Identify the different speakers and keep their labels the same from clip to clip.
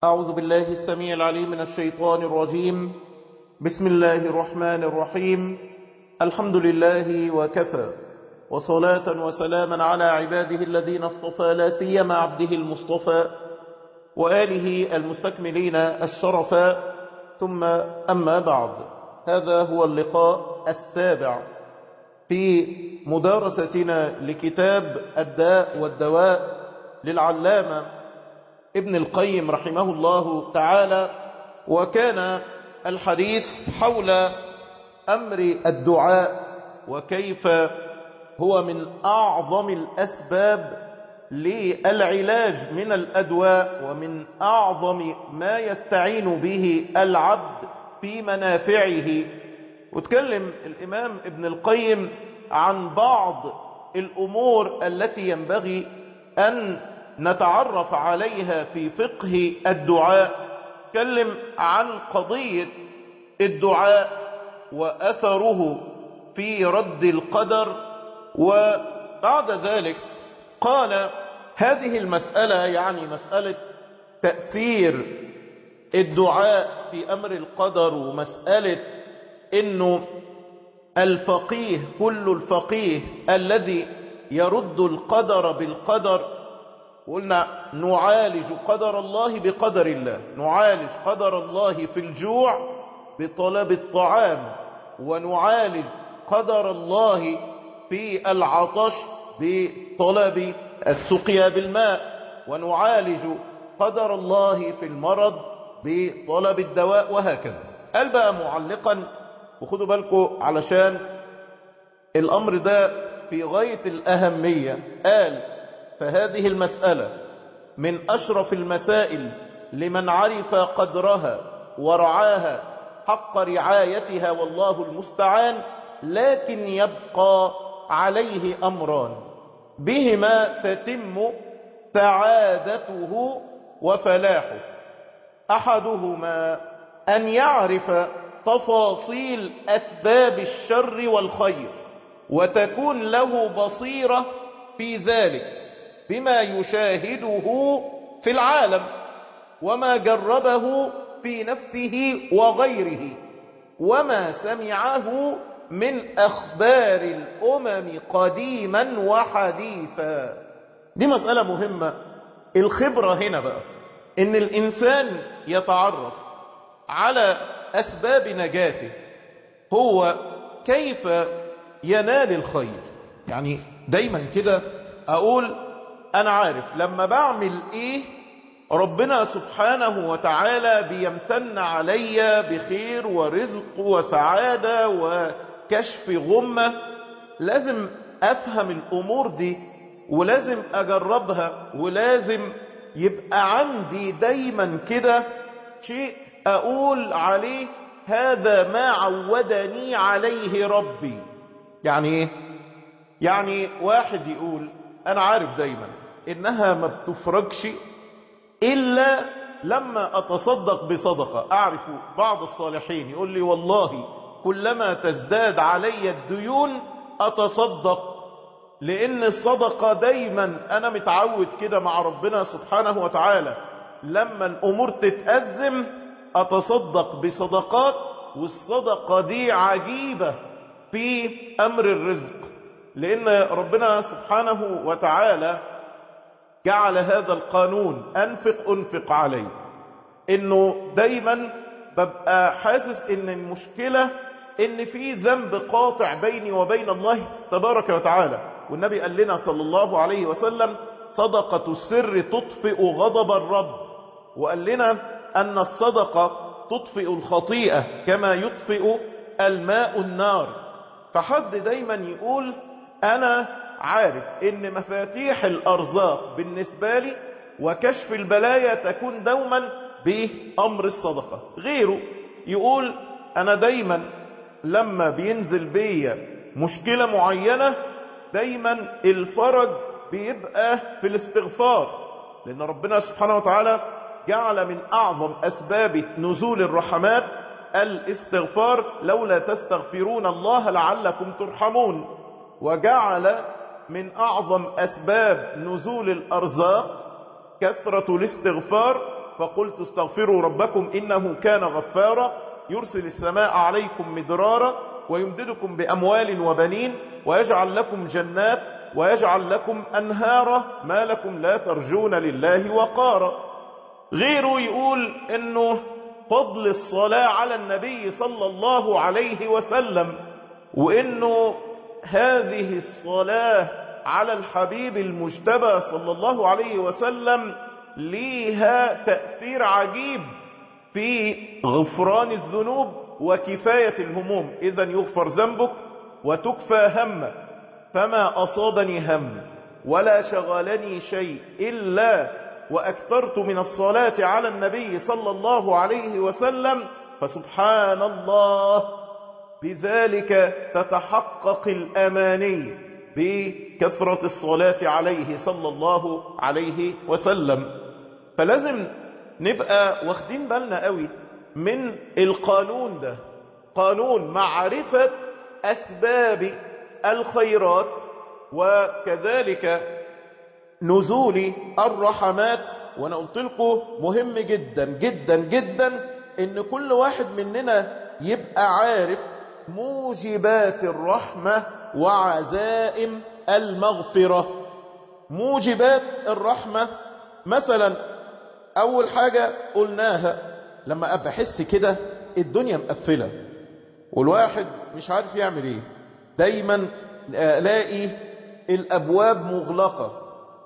Speaker 1: أعوذ بالله السميع العليم من الشيطان الرجيم بسم الله الرحمن الرحيم الحمد لله وكفى وصلاة وسلاما على عباده الذين اصطفى لا سيما عبده المصطفى وآله المستكملين الشرفا ثم أما بعد هذا هو اللقاء السابع في مدارستنا لكتاب الداء والدواء للعلامة ابن القيم رحمه الله تعالى وكان الحديث حول أمر الدعاء وكيف هو من أعظم الأسباب للعلاج من الأدواء ومن أعظم ما يستعين به العبد في منافعه وتكلم الإمام ابن القيم عن بعض الأمور التي ينبغي أن نتعرف عليها في فقه الدعاء تكلم عن قضية الدعاء وأثره في رد القدر وبعد ذلك قال هذه المسألة يعني مسألة تأثير الدعاء في أمر القدر ومسألة انه الفقيه كل الفقيه الذي يرد القدر بالقدر قلنا نعالج قدر الله بقدر الله نعالج قدر الله في الجوع بطلب الطعام ونعالج قدر الله في العطش بطلب السقيا بالماء ونعالج قدر الله في المرض بطلب الدواء وهكذا قال بقى معلقا وخدوا بالكم علشان الأمر ده في غاية الأهمية قال فهذه المسألة من أشرف المسائل لمن عرف قدرها ورعاها حق رعايتها والله المستعان لكن يبقى عليه أمران بهما تتم سعادته وفلاحه أحدهما أن يعرف تفاصيل أسباب الشر والخير وتكون له بصيرة في ذلك بما يشاهده في العالم وما جربه في نفسه وغيره وما سمعه من أخبار الأمم قديما وحديثا دي مسألة مهمة الخبرة هنا بقى إن الإنسان يتعرف على أسباب نجاته هو كيف ينال الخير يعني دايما كده أقول أنا عارف لما بعمل إيه ربنا سبحانه وتعالى بيمتن علي بخير ورزق وسعادة وكشف غمة لازم أفهم الأمور دي ولازم أجربها ولازم يبقى عندي دايما كده شيء أقول عليه هذا ما عودني عليه ربي يعني ايه يعني واحد يقول أنا عارف دايما إنها ما بتفرجش إلا لما أتصدق بصدقة أعرف بعض الصالحين يقول لي والله كلما تزداد علي الديون أتصدق لأن الصدقة دايما أنا متعود كده مع ربنا سبحانه وتعالى لما الأمور تتأزم أتصدق بصدقات والصدقة دي عجيبة في أمر الرزق لأن ربنا سبحانه وتعالى جعل هذا القانون أنفق أنفق عليه إنه دايما ببقى حاسس إن المشكلة إن في ذنب قاطع بيني وبين الله تبارك وتعالى والنبي قال لنا صلى الله عليه وسلم صدقة السر تطفئ غضب الرب وقال لنا أن الصدقة تطفئ الخطيئة كما يطفئ الماء النار فحد دايما يقول أنا عارف إن مفاتيح الأرزاق بالنسبة لي وكشف البلايا تكون دوما بأمر الصدقة غيره يقول أنا دايما لما بينزل بيا مشكلة معينة دايما الفرج بيبقى في الاستغفار لأن ربنا سبحانه وتعالى جعل من أعظم أسباب نزول الرحمات الاستغفار لولا تستغفرون الله لعلكم ترحمون وجعل من أعظم أسباب نزول الأرزاق كثرة الاستغفار فقلت استغفروا ربكم إنه كان غفارا يرسل السماء عليكم مدرارا ويمددكم بأموال وبنين ويجعل لكم جنات ويجعل لكم أنهارا ما لكم لا ترجون لله وقارا غيره يقول انه فضل الصلاة على النبي صلى الله عليه وسلم وانه هذه الصلاة على الحبيب المجتبى صلى الله عليه وسلم ليها تأثير عجيب في غفران الذنوب وكفاية الهموم إذا يغفر ذنبك وتكفى همك فما أصابني هم ولا شغلني شيء إلا وأكثرت من الصلاة على النبي صلى الله عليه وسلم فسبحان الله بذلك تتحقق الأماني بكثرة الصلاة عليه صلى الله عليه وسلم فلازم نبقى واخدين بالنا قوي من القانون ده قانون معرفة أسباب الخيرات وكذلك نزول الرحمات وانا قلت لكم مهم جدا جدا جدا ان كل واحد مننا يبقى عارف موجبات الرحمة وعزائم المغفرة موجبات الرحمة مثلا اول حاجة قلناها لما ابقى احس كده الدنيا مقفلة والواحد مش عارف يعمل ايه دايما الاقي الابواب مغلقة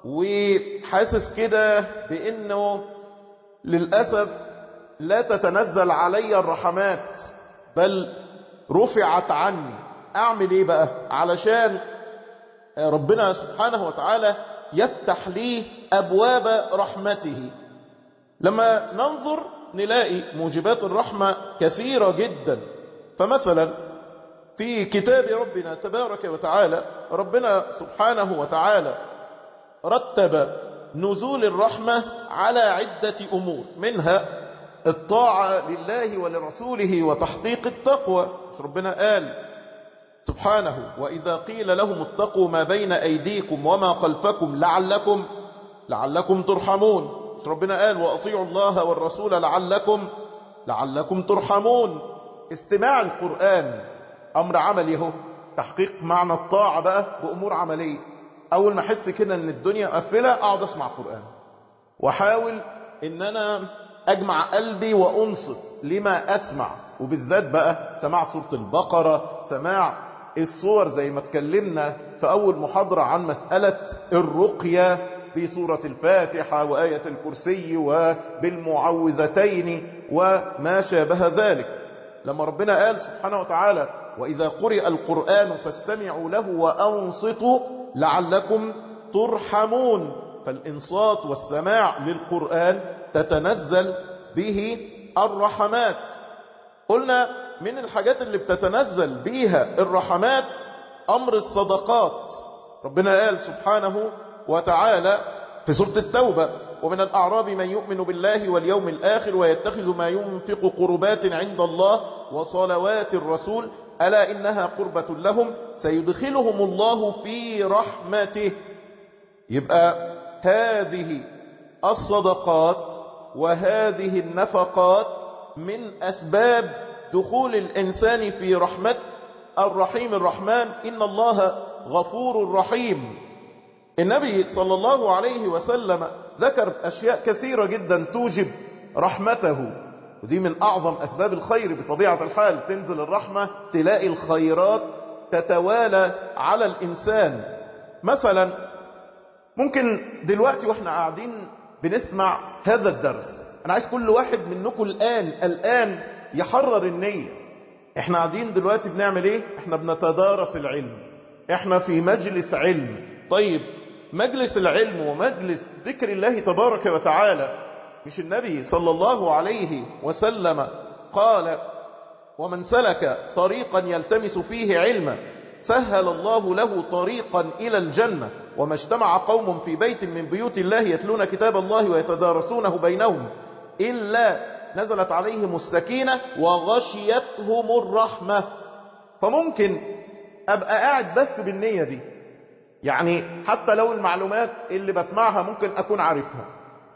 Speaker 1: وحاسس كده بانه للأسف لا تتنزل علي الرحمات بل رفعت عني اعمل ايه بقى علشان ربنا سبحانه وتعالى يفتح لي ابواب رحمته لما ننظر نلاقي موجبات الرحمة كثيرة جدا فمثلا في كتاب ربنا تبارك وتعالى ربنا سبحانه وتعالى رتب نزول الرحمة على عدة أمور منها الطاعة لله ولرسوله وتحقيق التقوى ربنا قال سبحانه وإذا قيل لهم اتقوا ما بين أيديكم وما خلفكم لعلكم لعلكم ترحمون ربنا قال وأطيعوا الله والرسول لعلكم لعلكم ترحمون استماع القرآن أمر عملي هو تحقيق معنى الطاعة بقى بأمور عملية أول ما أحس كده أن الدنيا قفلة أقعد أسمع قرآن وحاول أن أنا أجمع قلبي وأنصت لما أسمع وبالذات بقى سماع سورة البقرة سماع الصور زي ما اتكلمنا في أول محاضرة عن مسألة الرقية في سورة الفاتحة وآية الكرسي وبالمعوذتين وما شابه ذلك لما ربنا قال سبحانه وتعالى وإذا قرئ القرآن فاستمعوا له وأنصتوا لعلكم ترحمون فالإنصات والسماع للقرآن تتنزل به الرحمات قلنا من الحاجات اللي بتتنزل بيها الرحمات أمر الصدقات ربنا قال سبحانه وتعالى في سورة التوبة ومن الأعراب من يؤمن بالله واليوم الآخر ويتخذ ما ينفق قربات عند الله وصلوات الرسول ألا إنها قربة لهم سيدخلهم الله في رحمته يبقى هذه الصدقات وهذه النفقات من أسباب دخول الإنسان في رحمة الرحيم الرحمن إن الله غفور رحيم النبي صلى الله عليه وسلم ذكر أشياء كثيرة جدا توجب رحمته ودي من أعظم أسباب الخير بطبيعة الحال تنزل الرحمة تلاقي الخيرات تتوالى على الإنسان مثلا ممكن دلوقتي واحنا قاعدين بنسمع هذا الدرس أنا عايز كل واحد منكم الآن الآن يحرر النية احنا قاعدين دلوقتي بنعمل ايه احنا بنتدارس العلم احنا في مجلس علم طيب مجلس العلم ومجلس ذكر الله تبارك وتعالى مش النبي صلى الله عليه وسلم قال ومن سلك طريقا يلتمس فيه علما سهل الله له طريقا إلى الجنة وما اجتمع قوم في بيت من بيوت الله يتلون كتاب الله ويتدارسونه بينهم إلا نزلت عليهم السكينة وغشيتهم الرحمة فممكن أبقى قاعد بس بالنية دي يعني حتى لو المعلومات اللي بسمعها ممكن أكون عارفها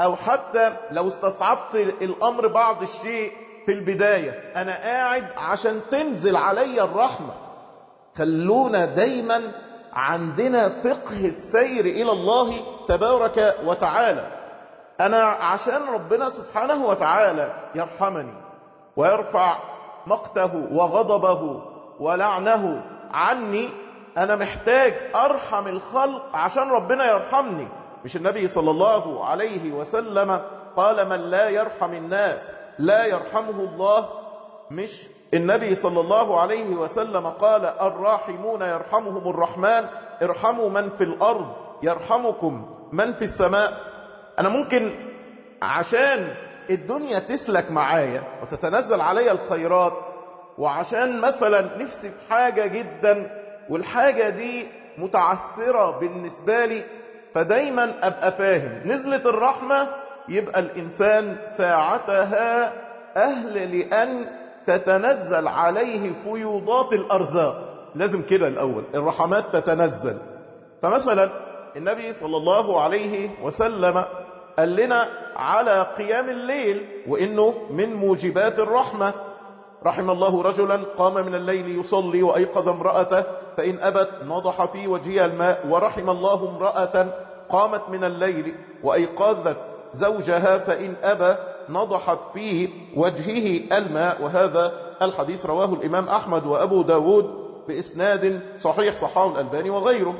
Speaker 1: او حتى لو استصعبت الامر بعض الشيء في البداية انا قاعد عشان تنزل علي الرحمة خلونا دايما عندنا فقه السير الى الله تبارك وتعالى انا عشان ربنا سبحانه وتعالى يرحمني ويرفع مقته وغضبه ولعنه عني انا محتاج ارحم الخلق عشان ربنا يرحمني مش النبي صلى الله عليه وسلم قال من لا يرحم الناس لا يرحمه الله مش النبي صلى الله عليه وسلم قال الراحمون يرحمهم الرحمن ارحموا من في الارض يرحمكم من في السماء انا ممكن عشان الدنيا تسلك معايا وتتنزل عليا الخيرات وعشان مثلا نفسي في حاجة جدا والحاجة دي متعثرة بالنسبة لي فدايما ابقى فاهم نزلت الرحمة يبقى الانسان ساعتها اهل لان تتنزل عليه فيوضات الارزاق لازم كده الاول الرحمات تتنزل فمثلا النبي صلى الله عليه وسلم قال لنا على قيام الليل وانه من موجبات الرحمة رحم الله رجلا قام من الليل يصلي وأيقظ امرأته فإن أبت نضح في وجهها الماء ورحم الله امرأة قامت من الليل وأيقظت زوجها فإن أبى نضحت في وجهه الماء وهذا الحديث رواه الإمام أحمد وأبو داود بإسناد صحيح صحاه الألباني وغيره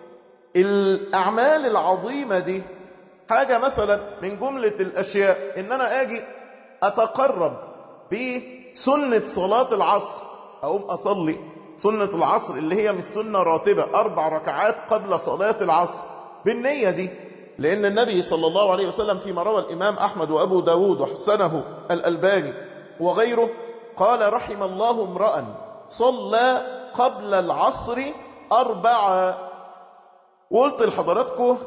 Speaker 1: الأعمال العظيمة دي حاجة مثلا من جملة الأشياء إن أنا أجي أتقرب بسنة صلاة العصر أقوم أصلي سنة العصر اللي هي مش سنة راتبة أربع ركعات قبل صلاة العصر بالنية دي لأن النبي صلى الله عليه وسلم فيما روى الإمام أحمد وأبو داود وحسنه الألباني وغيره قال رحم الله امرأ صلى قبل العصر أربعة وقلت لحضراتكم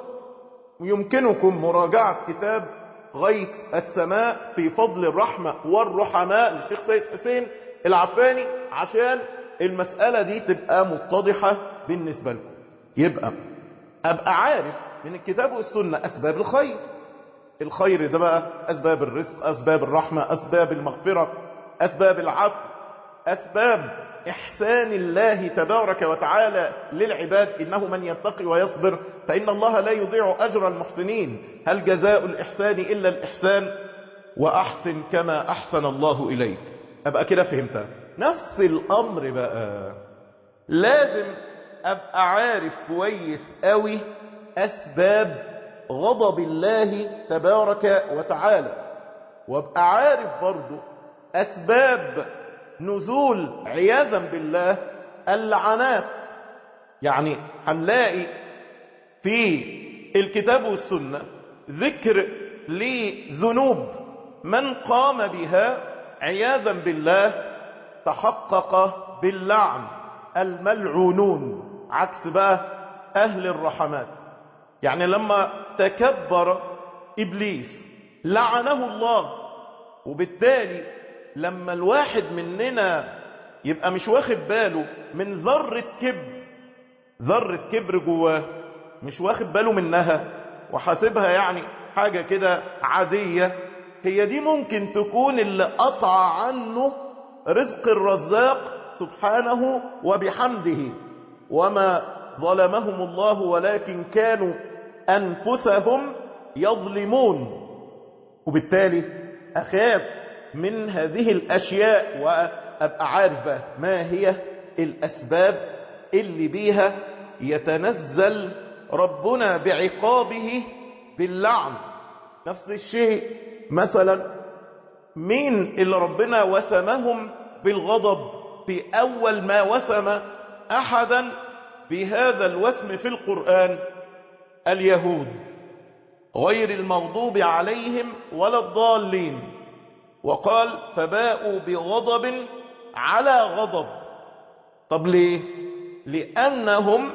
Speaker 1: يمكنكم مراجعة كتاب غيث السماء في فضل الرحمة والرحماء للشيخ سيد حسين العفاني عشان المسألة دي تبقى متضحة بالنسبة لكم يبقى أبقى عارف من الكتاب والسنة أسباب الخير الخير ده بقى أسباب الرزق أسباب الرحمة أسباب المغفرة أسباب العفو أسباب إحسان الله تبارك وتعالى للعباد إنه من يتقي ويصبر فإن الله لا يضيع أجر المحسنين هل جزاء الإحسان إلا الإحسان وأحسن كما أحسن الله إليك أبقى كده فهمتها نفس الأمر بقى لازم أبقى عارف كويس قوي أسباب غضب الله تبارك وتعالى وابقى عارف برضو أسباب نزول عياذا بالله اللعنات يعني هنلاقي في الكتاب والسنة ذكر لذنوب من قام بها عياذا بالله تحقق باللعن الملعونون عكس بقى أهل الرحمات يعني لما تكبر إبليس لعنه الله وبالتالي لما الواحد مننا يبقى مش واخد باله من ذرة كبر ذرة كبر جواه مش واخد باله منها وحاسبها يعني حاجة كده عادية هي دي ممكن تكون اللي قطع عنه رزق الرزاق سبحانه وبحمده وما ظلمهم الله ولكن كانوا أنفسهم يظلمون وبالتالي أخاف من هذه الأشياء وأبقى عارف بقى ما هي الأسباب اللي بيها يتنزل ربنا بعقابه باللعن نفس الشيء مثلا مين اللي ربنا وسمهم بالغضب في أول ما وسم أحدا بهذا الوسم في القرآن اليهود غير المغضوب عليهم ولا الضالين وقال فباءوا بغضب على غضب طب ليه لأنهم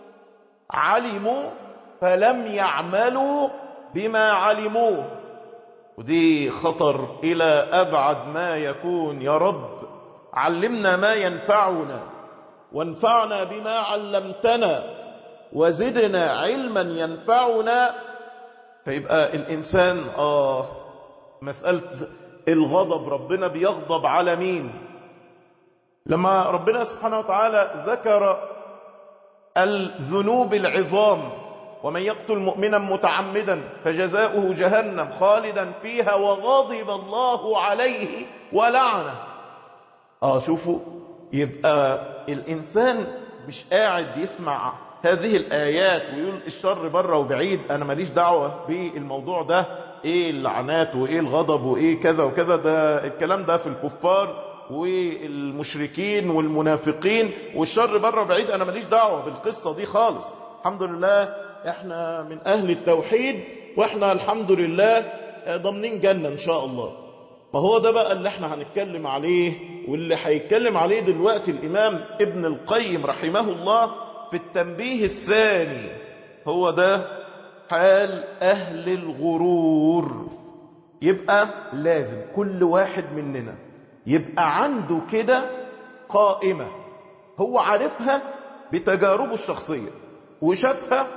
Speaker 1: علموا فلم يعملوا بما علموه ودي خطر إلى أبعد ما يكون يا رب علمنا ما ينفعنا وانفعنا بما علمتنا وزدنا علما ينفعنا فيبقى الإنسان آه مسألة الغضب ربنا بيغضب على مين لما ربنا سبحانه وتعالى ذكر الذنوب العظام ومن يقتل مؤمنا متعمدا فجزاؤه جهنم خالدا فيها وغضب الله عليه ولعنه اه شوفوا يبقى الإنسان مش قاعد يسمع هذه الآيات ويقول الشر بره وبعيد أنا ماليش دعوة بالموضوع ده إيه اللعنات وإيه الغضب وإيه كذا وكذا ده الكلام ده في الكفار والمشركين والمنافقين والشر بره وبعيد أنا ماليش دعوة بالقصة دي خالص الحمد لله احنا من أهل التوحيد واحنا الحمد لله ضامنين جنة إن شاء الله ما هو ده بقى اللي احنا هنتكلم عليه واللي هيتكلم عليه دلوقتي الإمام ابن القيم رحمه الله في التنبيه الثاني هو ده حال أهل الغرور يبقى لازم كل واحد مننا يبقى عنده كده قائمة هو عارفها بتجاربه الشخصية وشافها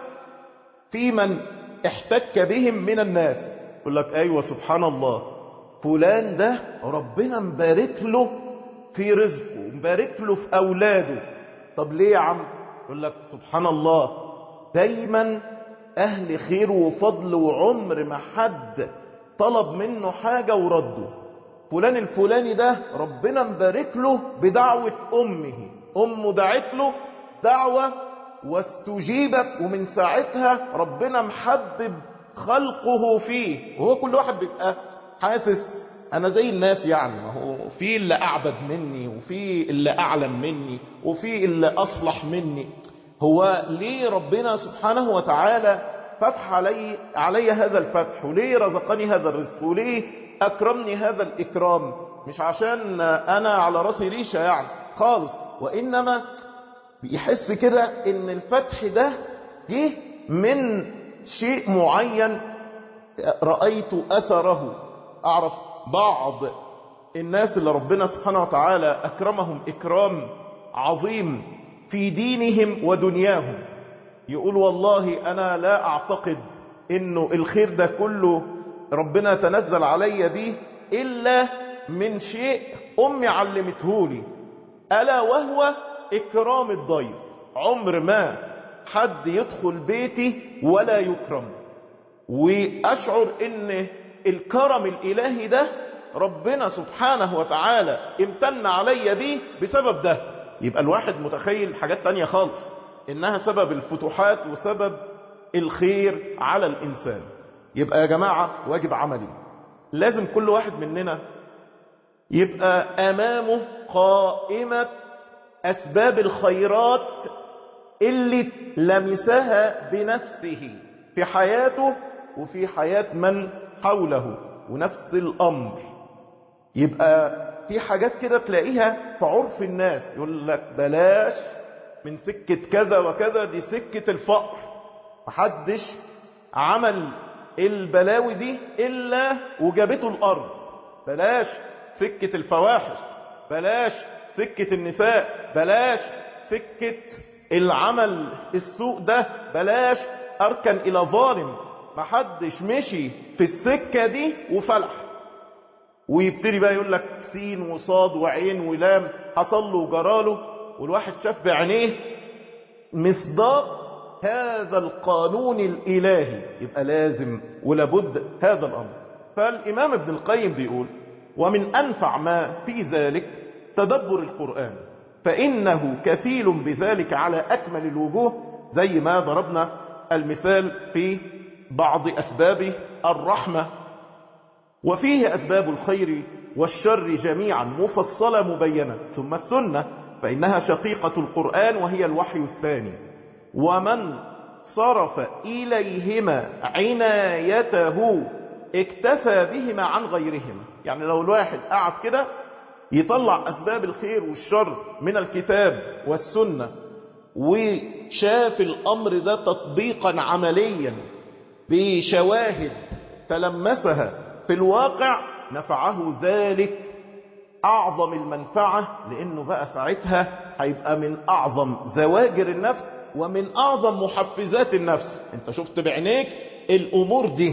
Speaker 1: في من احتك بهم من الناس يقول لك أيوة سبحان الله فلان ده ربنا مبارك له في رزقه مبارك له في أولاده طب ليه يا عم يقول لك سبحان الله دايما أهل خير وفضل وعمر ما حد طلب منه حاجة ورده فلان الفلاني ده ربنا مبارك له بدعوة أمه أمه دعت له دعوة واستجيبت ومن ساعتها ربنا محبب خلقه فيه وهو كل واحد بيبقى حاسس انا زي الناس يعني ما هو في اللي اعبد مني وفي اللي اعلم مني وفي اللي اصلح مني هو ليه ربنا سبحانه وتعالى فتح علي علي هذا الفتح وليه رزقني هذا الرزق وليه اكرمني هذا الاكرام مش عشان انا على راسي ريشه يعني خالص وانما بيحس كده ان الفتح ده جه من شيء معين رأيت أثره أعرف بعض الناس اللي ربنا سبحانه وتعالى أكرمهم إكرام عظيم في دينهم ودنياهم يقول والله أنا لا أعتقد إنه الخير ده كله ربنا تنزل علي به إلا من شيء أمي علمتهولي ألا وهو إكرام الضيف عمر ما حد يدخل بيتي ولا يكرم وأشعر إن الكرم الإلهي ده ربنا سبحانه وتعالى امتن علي به بسبب ده يبقى الواحد متخيل حاجات تانية خالص إنها سبب الفتوحات وسبب الخير على الإنسان يبقى يا جماعة واجب عملي لازم كل واحد مننا يبقى أمامه قائمة أسباب الخيرات اللي لمسها بنفسه في حياته وفي حياة من حوله ونفس الأمر يبقى في حاجات كده تلاقيها في عرف الناس يقول لك بلاش من سكة كذا وكذا دي سكة الفقر محدش عمل البلاوي دي إلا وجابته الأرض بلاش سكة الفواحش بلاش سكة النساء بلاش سكة العمل السوء ده بلاش أركن إلى ظالم محدش مشي في السكة دي وفلح ويبتدي بقى يقول لك سين وصاد وعين ولام حصل له وجراله والواحد شاف بعينيه مصداق هذا القانون الإلهي يبقى لازم ولابد هذا الأمر فالإمام ابن القيم بيقول ومن أنفع ما في ذلك تدبر القرآن فإنه كفيل بذلك على أكمل الوجوه زي ما ضربنا المثال في بعض أسباب الرحمة وفيه أسباب الخير والشر جميعا مفصلة مبينة ثم السنة فإنها شقيقة القرآن وهي الوحي الثاني ومن صرف إليهما عنايته اكتفى بهما عن غيرهما يعني لو الواحد قعد كده يطلع أسباب الخير والشر من الكتاب والسنة وشاف الأمر ده تطبيقا عمليا بشواهد تلمسها في الواقع نفعه ذلك أعظم المنفعة لأنه بقى ساعتها هيبقى من أعظم زواجر النفس ومن أعظم محفزات النفس أنت شفت بعينيك الأمور دي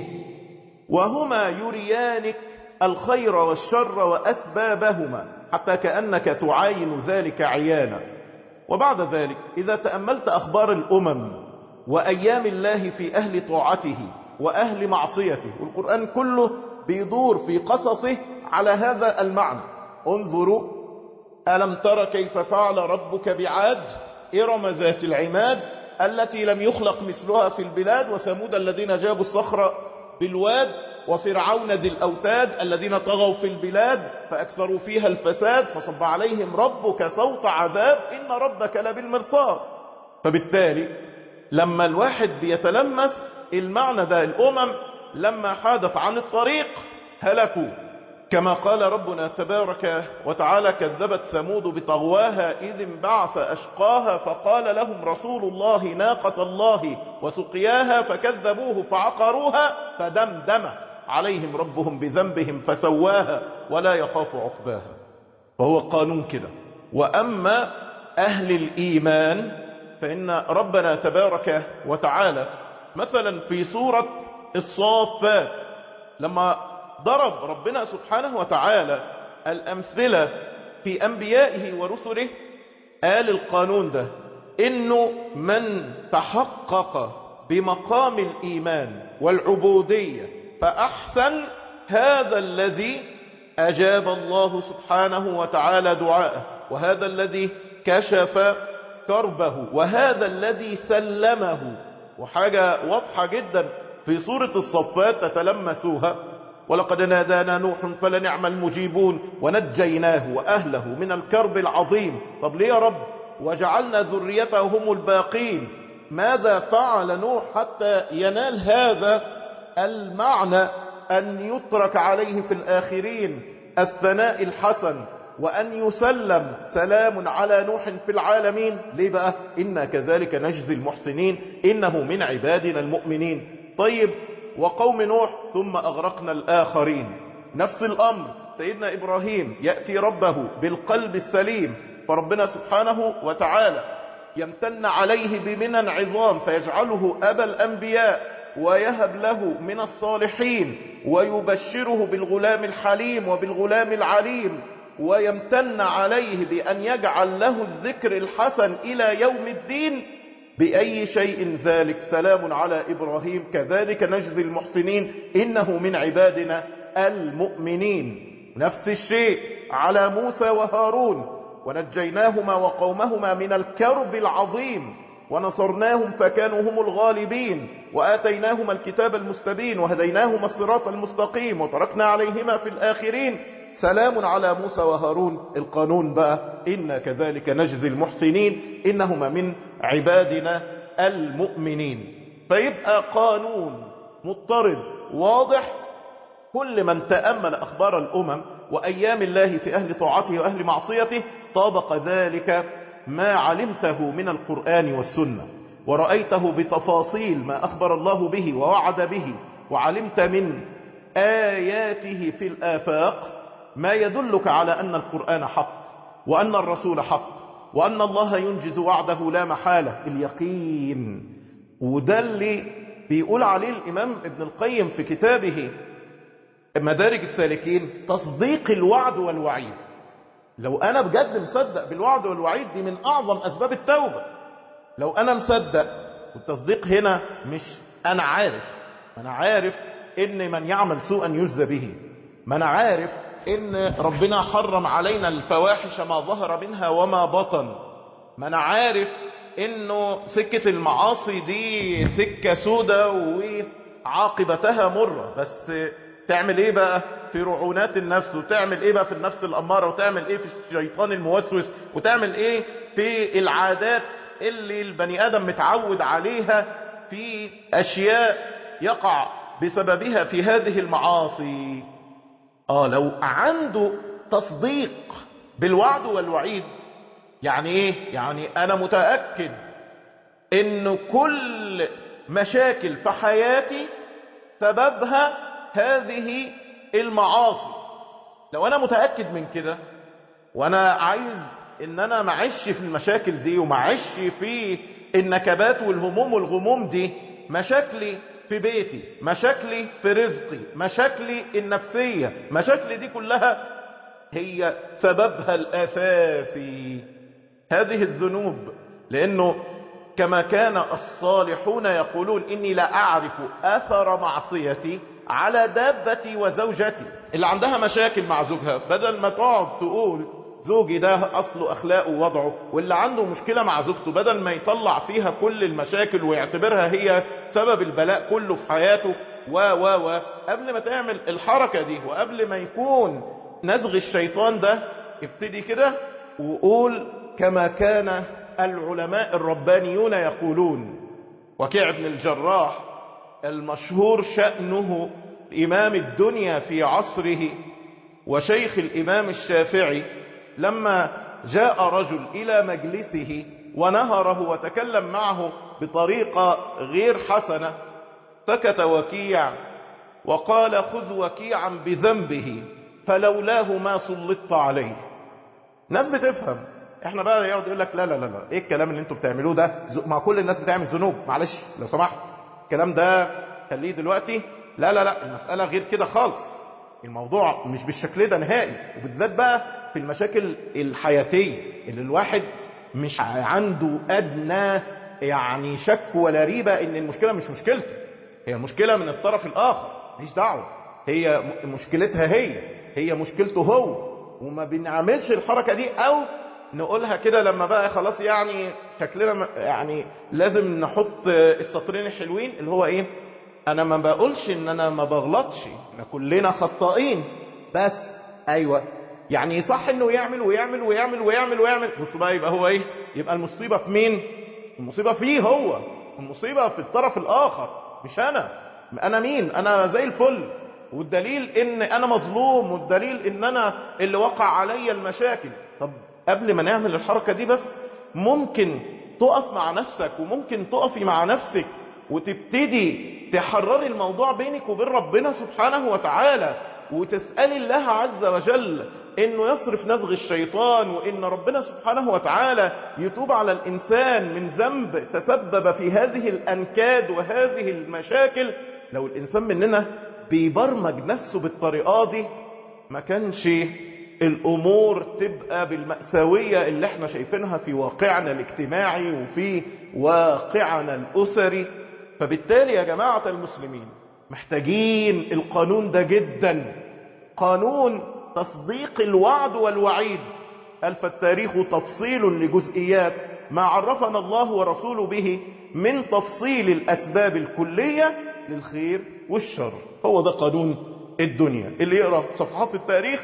Speaker 1: وهما يريانك الخير والشر وأسبابهما حتى كأنك تعاين ذلك عيانا وبعد ذلك إذا تأملت أخبار الأمم وأيام الله في أهل طاعته وأهل معصيته والقرآن كله بيدور في قصصه على هذا المعنى انظروا ألم تر كيف فعل ربك بعاد إرم ذات العماد التي لم يخلق مثلها في البلاد وثمود الذين جابوا الصخر بالواد وفرعون ذي الأوتاد الذين طغوا في البلاد فأكثروا فيها الفساد فصب عليهم ربك صوت عذاب إن ربك لبالمرصاد فبالتالي لما الواحد بيتلمس المعنى ده الأمم لما حادت عن الطريق هلكوا كما قال ربنا تبارك وتعالى كذبت ثمود بطغواها إذ انبعث أشقاها فقال لهم رسول الله ناقة الله وسقياها فكذبوه فعقروها فدمدم عليهم ربهم بذنبهم فسواها ولا يخاف عقباها فهو قانون كده وأما أهل الإيمان فإن ربنا تبارك وتعالى مثلا في سورة الصافات لما ضرب ربنا سبحانه وتعالى الأمثلة في أنبيائه ورسله قال القانون ده إنه من تحقق بمقام الإيمان والعبودية فأحسن هذا الذي أجاب الله سبحانه وتعالى دعاءه وهذا الذي كشف كربه وهذا الذي سلمه وحاجة واضحة جدا في سورة الصفات تتلمسوها ولقد نادانا نوح فلنعم المجيبون ونجيناه وأهله من الكرب العظيم طب ليه يا رب وجعلنا ذريته هم الباقين ماذا فعل نوح حتى ينال هذا المعنى أن يترك عليه في الآخرين الثناء الحسن وأن يسلم سلام على نوح في العالمين ليه بقى إنا كذلك نجزي المحسنين إنه من عبادنا المؤمنين طيب وقوم نوح ثم أغرقنا الآخرين نفس الأمر سيدنا إبراهيم يأتي ربه بالقلب السليم فربنا سبحانه وتعالى يمتن عليه بمنن عظام فيجعله أبا الأنبياء ويهب له من الصالحين ويبشره بالغلام الحليم وبالغلام العليم ويمتن عليه بأن يجعل له الذكر الحسن إلى يوم الدين بأي شيء ذلك سلام على إبراهيم كذلك نجزي المحسنين إنه من عبادنا المؤمنين نفس الشيء على موسى وهارون ونجيناهما وقومهما من الكرب العظيم ونصرناهم فكانوا هم الغالبين وآتيناهما الكتاب المستبين وهديناهما الصراط المستقيم وتركنا عليهما في الآخرين سلام على موسى وهارون القانون بقى إنا كذلك نجزي المحسنين إنهما من عبادنا المؤمنين فيبقى قانون مضطرد واضح كل من تأمل أخبار الأمم وأيام الله في أهل طاعته وأهل معصيته طابق ذلك ما علمته من القرآن والسنة ورأيته بتفاصيل ما أخبر الله به ووعد به وعلمت من آياته في الآفاق ما يدلك على أن القرآن حق وأن الرسول حق وأن الله ينجز وعده لا محالة اليقين وده اللي بيقول عليه الإمام ابن القيم في كتابه مدارج السالكين تصديق الوعد والوعيد لو أنا بجد مصدق بالوعد والوعيد دي من أعظم أسباب التوبة لو أنا مصدق والتصديق هنا مش أنا عارف أنا عارف إن من يعمل سوءا يجزى به ما أنا عارف إن ربنا حرم علينا الفواحش ما ظهر منها وما بطن ما أنا عارف إنه سكة المعاصي دي سكة سودة وعاقبتها مرة بس تعمل إيه بقى في رعونات النفس وتعمل إيه بقى في النفس الأمارة وتعمل إيه في الشيطان الموسوس وتعمل إيه في العادات اللي البني آدم متعود عليها في أشياء يقع بسببها في هذه المعاصي آه لو عنده تصديق بالوعد والوعيد يعني ايه يعني انا متأكد ان كل مشاكل في حياتي سببها هذه المعاصي لو انا متأكد من كده وانا عايز ان انا معش في المشاكل دي ومعش في النكبات والهموم والغموم دي مشاكلي في بيتي مشاكلي في رزقي مشاكلي النفسية مشاكلي دي كلها هي سببها الأساسي هذه الذنوب لأنه كما كان الصالحون يقولون إني لا أعرف أثر معصيتي على دابتي وزوجتي اللي عندها مشاكل مع زوجها بدل ما تقعد تقول زوجي ده أصله أخلاقه ووضعه واللي عنده مشكلة مع زوجته بدل ما يطلع فيها كل المشاكل ويعتبرها هي سبب البلاء كله في حياته و و و قبل ما تعمل الحركة دي وقبل ما يكون نزغ الشيطان ده ابتدي كده وقول كما كان العلماء الربانيون يقولون وكيع بن الجراح المشهور شأنه إمام الدنيا في عصره وشيخ الإمام الشافعي لما جاء رجل إلى مجلسه ونهره وتكلم معه بطريقة غير حسنة سكت وكيع وقال خذ وكيعا بذنبه فلولاه ما سلطت عليه ناس بتفهم احنا بقى يقعد يقول لك لا لا لا لا ايه الكلام اللي انتوا بتعملوه ده مع كل الناس بتعمل ذنوب معلش لو سمحت الكلام ده خليه دلوقتي لا لا لا المسألة غير كده خالص الموضوع مش بالشكل ده نهائي وبالذات بقى في المشاكل الحياتية اللي الواحد مش عنده أدنى يعني شك ولا ريبة ان المشكلة مش مشكلته هي المشكلة من الطرف الآخر مش دعوة هي مشكلتها هي هي مشكلته هو وما بنعملش الحركة دي أو نقولها كده لما بقى خلاص يعني شكلنا يعني لازم نحط السطرين الحلوين اللي هو ايه انا ما بقولش ان انا ما بغلطش احنا كلنا خطائين بس ايوه يعني صح انه يعمل ويعمل ويعمل ويعمل ويعمل بص بقى يبقى هو ايه يبقى المصيبة في مين المصيبة فيه هو المصيبة في الطرف الاخر مش انا انا مين انا زي الفل والدليل ان انا مظلوم والدليل ان انا اللي وقع عليا المشاكل طب قبل ما نعمل الحركة دي بس ممكن تقف مع نفسك وممكن تقفي مع نفسك وتبتدي تحرري الموضوع بينك وبين ربنا سبحانه وتعالى وتسألي الله عز وجل انه يصرف نزغ الشيطان وان ربنا سبحانه وتعالى يتوب على الانسان من ذنب تسبب في هذه الانكاد وهذه المشاكل لو الانسان مننا بيبرمج نفسه بالطريقة دي ما كانش الامور تبقى بالمأساوية اللي احنا شايفينها في واقعنا الاجتماعي وفي واقعنا الاسري فبالتالي يا جماعة المسلمين محتاجين القانون ده جدا قانون تصديق الوعد والوعيد قال فالتاريخ تفصيل لجزئيات ما عرفنا الله ورسوله به من تفصيل الأسباب الكلية للخير والشر هو ده قانون الدنيا اللي يقرأ صفحات التاريخ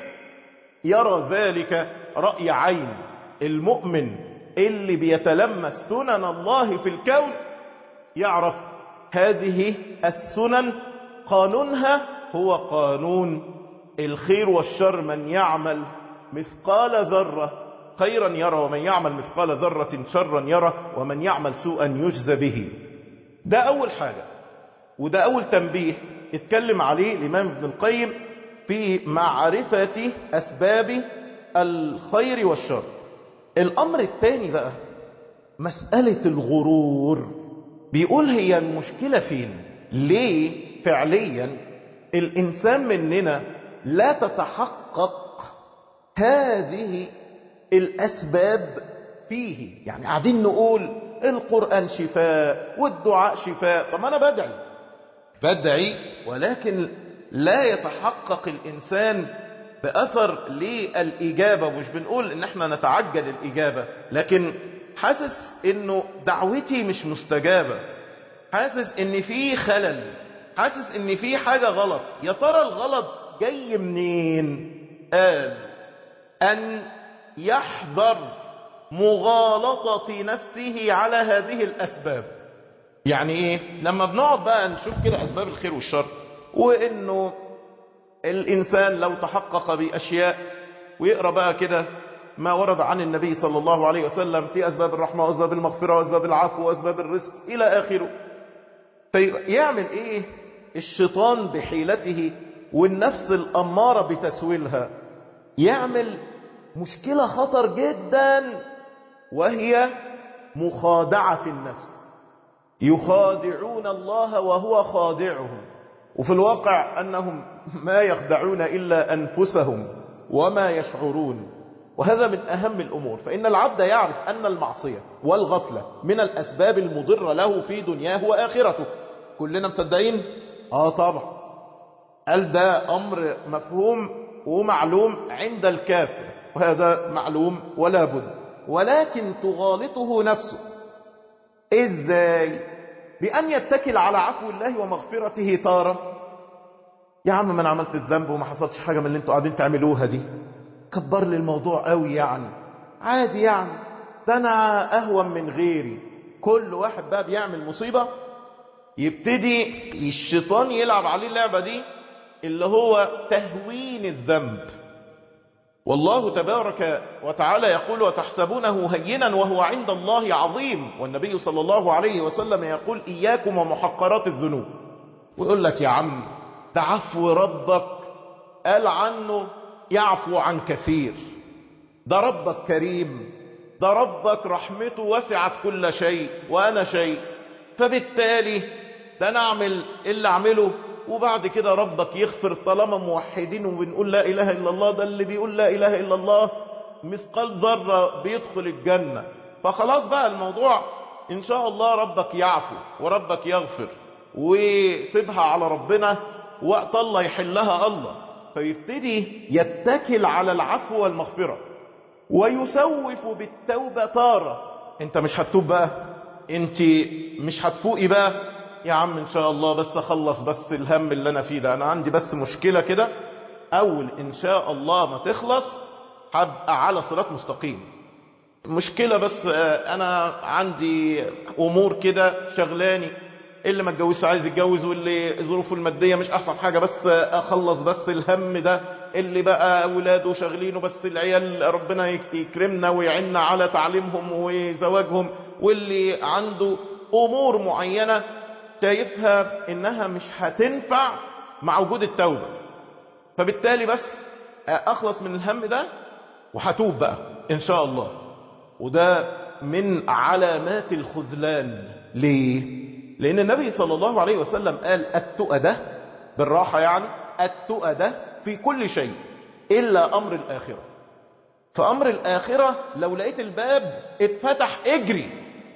Speaker 1: يرى ذلك رأي عين المؤمن اللي بيتلمس سنن الله في الكون يعرف هذه السنن قانونها هو قانون الخير والشر من يعمل مثقال ذرة خيرا يرى ومن يعمل مثقال ذرة شرا يرى ومن يعمل سوءا يجزى به ده أول حاجة وده أول تنبيه اتكلم عليه الإمام ابن القيم في معرفة أسباب الخير والشر الأمر الثاني بقى مسألة الغرور بيقول هي المشكلة فين ليه فعليا الإنسان مننا لا تتحقق هذه الأسباب فيه يعني قاعدين نقول القرآن شفاء والدعاء شفاء طب أنا بدعي بدعي ولكن لا يتحقق الإنسان بأثر للإجابة مش بنقول إن احنا نتعجل الإجابة لكن حاسس إنه دعوتي مش مستجابة حاسس إن في خلل حاسس إن في حاجة غلط يا ترى الغلط جاي منين قال أن يحذر مغالطة نفسه على هذه الأسباب يعني إيه لما بنقعد بقى نشوف كده أسباب الخير والشر وإنه الإنسان لو تحقق بأشياء ويقرأ بقى كده ما ورد عن النبي صلى الله عليه وسلم في أسباب الرحمة وأسباب المغفرة وأسباب العفو وأسباب الرزق إلى آخره فيعمل إيه الشيطان بحيلته والنفس الأمارة بتسويلها يعمل مشكلة خطر جدا وهي مخادعة النفس يخادعون الله وهو خادعهم وفي الواقع أنهم ما يخدعون إلا أنفسهم وما يشعرون وهذا من أهم الأمور فإن العبد يعرف أن المعصية والغفلة من الأسباب المضرة له في دنياه وآخرته كلنا مصدقين؟ آه طبعا قال ده أمر مفهوم ومعلوم عند الكافر وهذا معلوم ولا بد ولكن تغالطه نفسه إزاي؟ بأن يتكل على عفو الله ومغفرته تارة يا عم ما انا عملت الذنب وما حصلش حاجة من اللي انتوا قاعدين تعملوها دي كبر لي الموضوع قوي يعني عادي يعني ده انا اهون من غيري كل واحد بقى بيعمل مصيبة يبتدي الشيطان يلعب عليه اللعبة دي اللي هو تهوين الذنب والله تبارك وتعالى يقول وتحسبونه هينا وهو عند الله عظيم والنبي صلى الله عليه وسلم يقول إياكم ومحقرات الذنوب ويقول لك يا عم ده عفو ربك قال عنه يعفو عن كثير ده ربك كريم ده ربك رحمته وسعت كل شيء وأنا شيء فبالتالي ده نعمل اللي أعمله وبعد كده ربك يغفر طالما موحدين وبنقول لا إله إلا الله ده اللي بيقول لا إله إلا الله مثقال ذرة بيدخل الجنة فخلاص بقى الموضوع إن شاء الله ربك يعفو وربك يغفر وسيبها على ربنا وقت الله يحلها الله فيبتدي يتكل على العفو والمغفرة ويسوف بالتوبة تارة انت مش هتتوب بقى انت مش هتفوقي بقى يا عم ان شاء الله بس اخلص بس الهم اللي انا فيه ده انا عندي بس مشكلة كده اول ان شاء الله ما تخلص هبقى على صراط مستقيم مشكلة بس انا عندي امور كده شغلاني اللي ما اتجوزش عايز يتجوز واللي ظروفه المادية مش احسن حاجة بس اخلص بس الهم ده اللي بقى اولاده شغلينه بس العيال ربنا يكرمنا ويعنا على تعليمهم وزواجهم واللي عنده امور معينة شايفها انها مش هتنفع مع وجود التوبة فبالتالي بس اخلص من الهم ده وهتوب بقى ان شاء الله وده من علامات الخذلان ليه لان النبي صلى الله عليه وسلم قال التؤدة بالراحة يعني التؤدة في كل شيء الا امر الاخرة فامر الاخرة لو لقيت الباب اتفتح اجري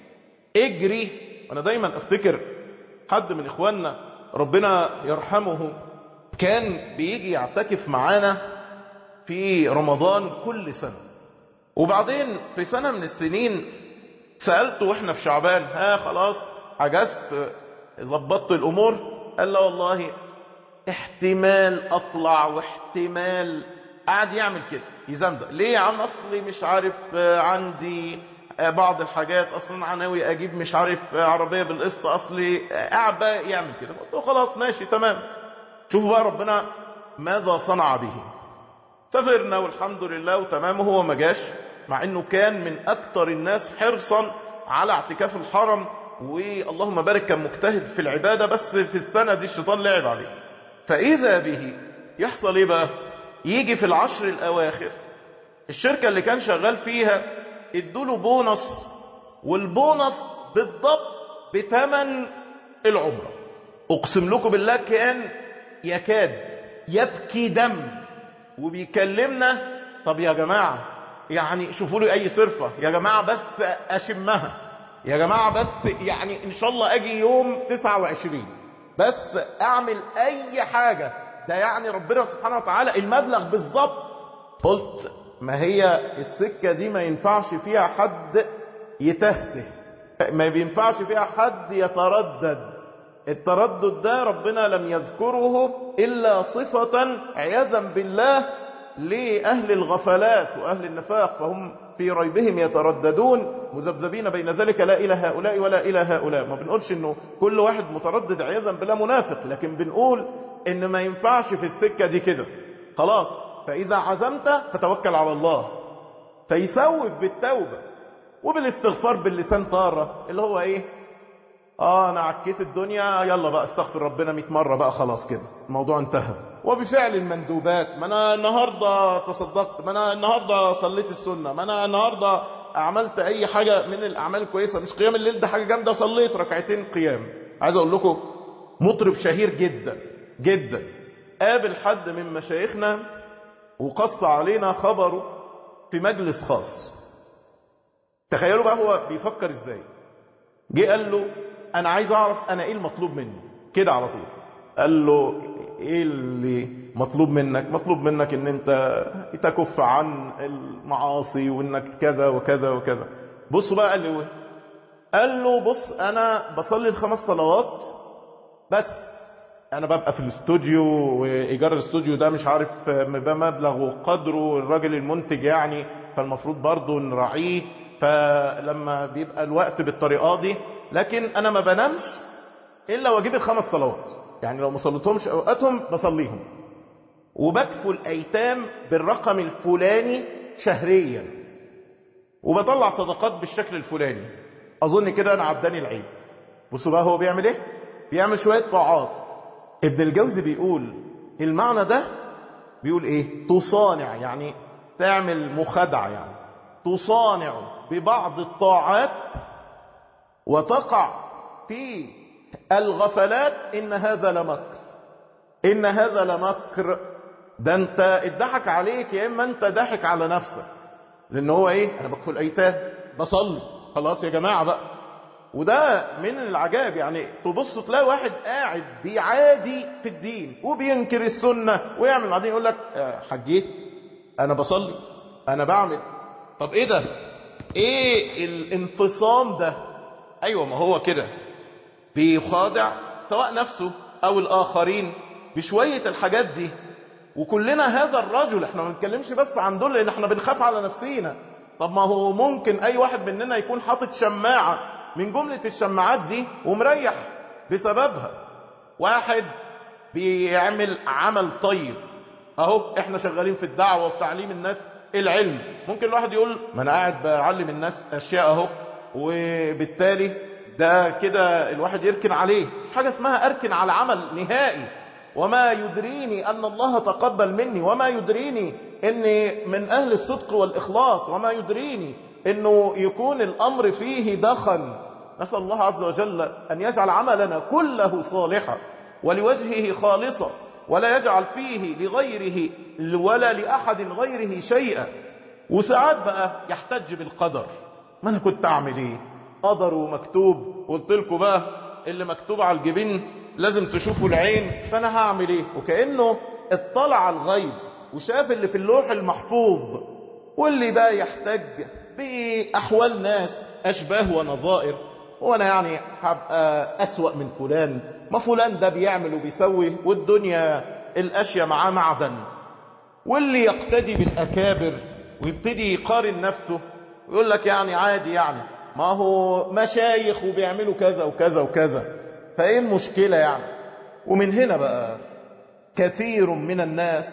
Speaker 1: اجري وانا دايما افتكر حد من اخواننا ربنا يرحمه كان بيجي يعتكف معانا في رمضان كل سنة وبعدين في سنة من السنين سألته واحنا في شعبان ها خلاص عجزت ظبطت الامور قال لا والله احتمال اطلع واحتمال قعد يعمل كده يزمزم ليه يا عم اصلي مش عارف عندي بعض الحاجات اصلا انا ناوي اجيب مش عارف عربيه بالقسط اصلي قاعد بقى يعمل كده قلت له خلاص ماشي تمام شوفوا بقى ربنا ماذا صنع به سافرنا والحمد لله وتمام هو ما جاش مع انه كان من اكتر الناس حرصا على اعتكاف الحرم واللهم بارك كان مجتهد في العباده بس في السنه دي الشيطان لعب عليه فاذا به يحصل ايه بقى يجي في العشر الاواخر الشركه اللي كان شغال فيها ادوله بونص والبونص بالضبط بثمن العمرة اقسم لكم بالله كان يكاد يبكي دم وبيكلمنا طب يا جماعة يعني شوفوا لي اي صرفة يا جماعة بس اشمها يا جماعة بس يعني ان شاء الله اجي يوم 29 بس اعمل اي حاجة ده يعني ربنا سبحانه وتعالى المبلغ بالضبط قلت ما هي السكة دي ما ينفعش فيها حد يتهته ما بينفعش فيها حد يتردد التردد ده ربنا لم يذكره إلا صفة عياذا بالله لأهل الغفلات وأهل النفاق فهم في ريبهم يترددون مذبذبين بين ذلك لا إلى هؤلاء ولا إلى هؤلاء ما بنقولش إنه كل واحد متردد عياذا بالله منافق لكن بنقول إن ما ينفعش في السكة دي كده خلاص فإذا عزمت فتوكل على الله فيسوف بالتوبة وبالاستغفار باللسان طارة اللي هو ايه اه انا عكيت الدنيا يلا بقى استغفر ربنا 100 مرة بقى خلاص كده الموضوع انتهى وبفعل المندوبات ما انا النهاردة تصدقت ما انا النهاردة صليت السنة ما انا النهاردة عملت اي حاجة من الاعمال الكويسة مش قيام الليل ده حاجة جامدة صليت ركعتين قيام عايز اقول لكم مطرب شهير جدا جدا قابل حد من مشايخنا وقص علينا خبره في مجلس خاص تخيلوا بقى هو بيفكر ازاي جه قال له انا عايز اعرف انا ايه المطلوب مني كده على طول قال له ايه اللي مطلوب منك مطلوب منك ان انت تكف عن المعاصي وانك كذا وكذا وكذا بصوا بقى قال له ايه قال له بص انا بصلي الخمس صلوات بس انا ببقى في الاستوديو وايجار الاستوديو ده مش عارف بمبلغ وقدره الراجل المنتج يعني فالمفروض برضه نراعيه فلما بيبقى الوقت بالطريقه دي لكن انا ما بنامش الا واجيب الخمس صلوات يعني لو ما صليتهمش اوقاتهم بصليهم وبكفوا الايتام بالرقم الفلاني شهريا وبطلع صدقات بالشكل الفلاني اظن كده انا عداني العيب بصوا بقى هو بيعمل ايه بيعمل شويه طاعات ابن الجوزي بيقول المعنى ده بيقول ايه تصانع يعني تعمل مخادعه يعني تصانع ببعض الطاعات وتقع في الغفلات ان هذا لمكر ان هذا لمكر ده انت اتضحك عليك يا اما انت ضحك على نفسك لان هو ايه انا بكفل ايتام بصلي خلاص يا جماعه بقى وده من العجائب يعني تبص تلاقي واحد قاعد بيعادي في الدين وبينكر السنه ويعمل بعدين يقول لك حجيت انا بصلي انا بعمل طب ايه ده ايه الانفصام ده ايوه ما هو كده بيخادع سواء نفسه او الاخرين بشويه الحاجات دي وكلنا هذا الرجل احنا ما بنتكلمش بس عن دول لان احنا بنخاف على نفسينا طب ما هو ممكن اي واحد مننا يكون حاطط شماعه من جمله الشماعات دي ومريح بسببها واحد بيعمل عمل طيب اهو احنا شغالين في الدعوه وفي تعليم الناس العلم ممكن الواحد يقول ما انا قاعد بعلم الناس اشياء اهو وبالتالي ده كده الواحد يركن عليه مش حاجه اسمها اركن على عمل نهائي وما يدريني ان الله تقبل مني وما يدريني اني من اهل الصدق والاخلاص وما يدريني انه يكون الامر فيه دخن نسال الله عز وجل ان يجعل عملنا كله صالحا ولوجهه خالصا ولا يجعل فيه لغيره ولا لأحد غيره شيئا وساعات بقى يحتج بالقدر ما أنا كنت أعمل إيه قدر ومكتوب قلت لكم بقى اللي مكتوب على الجبين لازم تشوفوا العين فأنا هعمل إيه وكأنه اطلع على الغيب وشاف اللي في اللوح المحفوظ واللي بقى يحتج بأحوال ناس أشباه ونظائر وانا يعني هبقى اسوأ من فلان ما فلان ده بيعمل وبيسوي والدنيا الاشياء معاه معدن واللي يقتدي بالاكابر ويبتدي يقارن نفسه ويقول لك يعني عادي يعني ما هو مشايخ وبيعملوا كذا وكذا وكذا فايه المشكلة يعني ومن هنا بقى كثير من الناس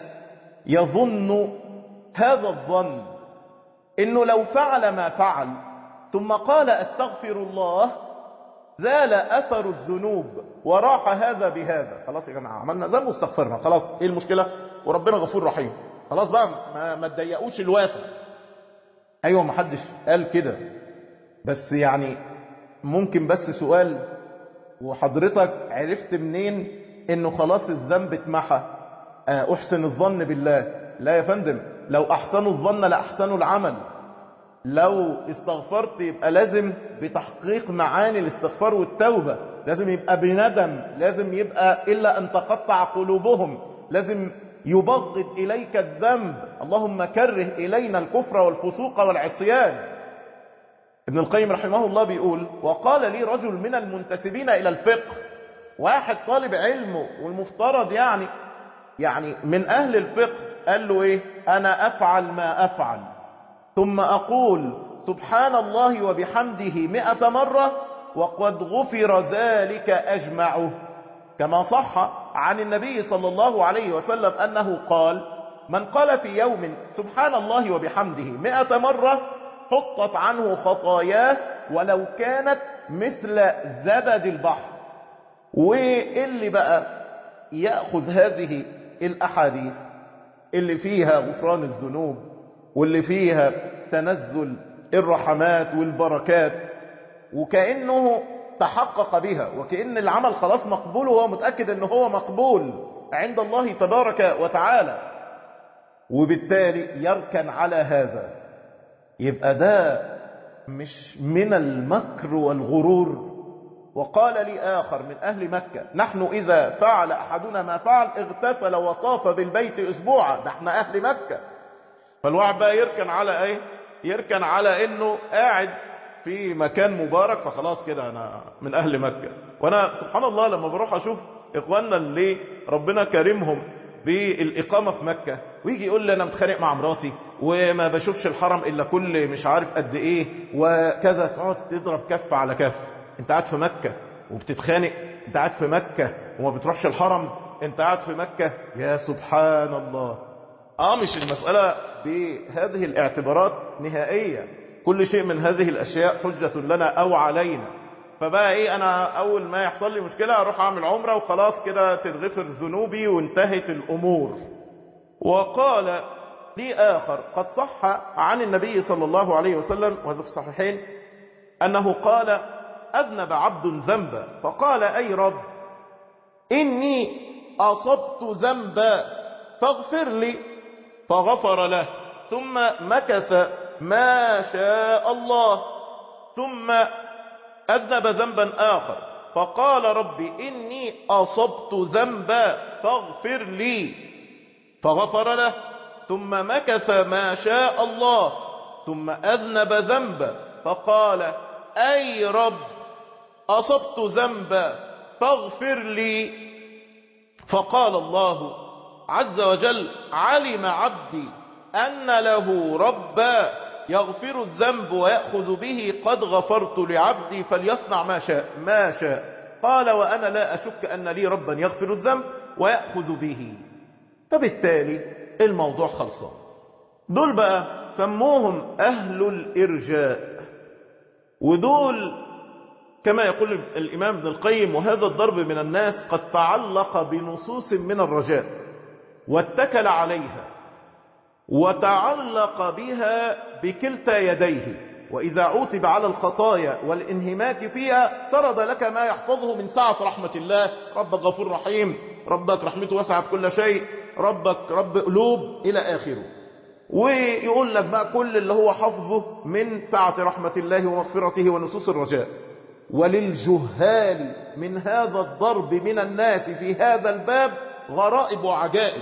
Speaker 1: يظن هذا الظن انه لو فعل ما فعل ثم قال استغفر الله زال اثر الذنوب وراح هذا بهذا خلاص يا جماعه عملنا ذنب واستغفرنا خلاص ايه المشكله وربنا غفور رحيم خلاص بقى ما, ما تضيقوش الواسع ايوه ما حدش قال كده بس يعني ممكن بس سؤال وحضرتك عرفت منين انه خلاص الذنب اتمحى احسن الظن بالله لا يا فندم لو احسنوا الظن لاحسنوا العمل لو استغفرت يبقى لازم بتحقيق معاني الاستغفار والتوبة لازم يبقى بندم لازم يبقى إلا أن تقطع قلوبهم لازم يبغض إليك الذنب اللهم كره إلينا الكفر والفسوق والعصيان ابن القيم رحمه الله بيقول وقال لي رجل من المنتسبين إلى الفقه واحد طالب علمه والمفترض يعني يعني من أهل الفقه قال له إيه أنا أفعل ما أفعل ثم أقول سبحان الله وبحمده مئة مرة وقد غفر ذلك أجمعه كما صح عن النبي صلى الله عليه وسلم أنه قال من قال في يوم سبحان الله وبحمده مئة مرة حطت عنه خطاياه ولو كانت مثل زبد البحر واللي بقى يأخذ هذه الأحاديث اللي فيها غفران الذنوب واللي فيها تنزل الرحمات والبركات وكأنه تحقق بها وكأن العمل خلاص مقبول وهو متأكد أنه هو مقبول عند الله تبارك وتعالى وبالتالي يركن على هذا يبقى ده مش من المكر والغرور وقال لي آخر من أهل مكة نحن إذا فعل أحدنا ما فعل اغتسل وطاف بالبيت أسبوعا نحن أهل مكة فالواحد بقى يركن على ايه يركن على انه قاعد في مكان مبارك فخلاص كده انا من اهل مكة وانا سبحان الله لما بروح اشوف اخواننا اللي ربنا كرمهم بالاقامة في مكة ويجي يقول لي انا متخانق مع مراتي وما بشوفش الحرم الا كل مش عارف قد ايه وكذا تقعد تضرب كف على كف انت قاعد في مكة وبتتخانق انت قاعد في مكة وما بتروحش الحرم انت قاعد في مكة يا سبحان الله اه مش المسألة بهذه الاعتبارات نهائية كل شيء من هذه الاشياء حجة لنا او علينا فبقى ايه انا اول ما يحصل لي مشكلة اروح اعمل عمرة وخلاص كده تتغفر ذنوبي وانتهت الامور وقال لي اخر قد صح عن النبي صلى الله عليه وسلم وهذا في الصحيحين انه قال اذنب عبد ذنبا فقال اي رب اني اصبت ذنبا فاغفر لي فغفر له ثم مكث ما شاء الله ثم أذنب ذنبا آخر فقال ربي إني أصبت ذنبا فاغفر لي فغفر له ثم مكث ما شاء الله ثم أذنب ذنبا فقال أي رب أصبت ذنبا فاغفر لي فقال الله عز وجل علم عبدي أن له ربا يغفر الذنب ويأخذ به قد غفرت لعبدي فليصنع ما شاء ما شاء قال وأنا لا أشك أن لي ربا يغفر الذنب ويأخذ به فبالتالي الموضوع خلصان دول بقى سموهم أهل الإرجاء ودول كما يقول الإمام ابن القيم وهذا الضرب من الناس قد تعلق بنصوص من الرجاء واتكل عليها وتعلق بها بكلتا يديه وإذا عوتب على الخطايا والانهماك فيها سرد لك ما يحفظه من سعة رحمة الله ربك غفور رحيم ربك رحمته وسعت كل شيء ربك رب قلوب إلى آخره ويقول لك بقى كل اللي هو حفظه من سعة رحمة الله ومغفرته ونصوص الرجاء وللجهال من هذا الضرب من الناس في هذا الباب غرائب وعجائب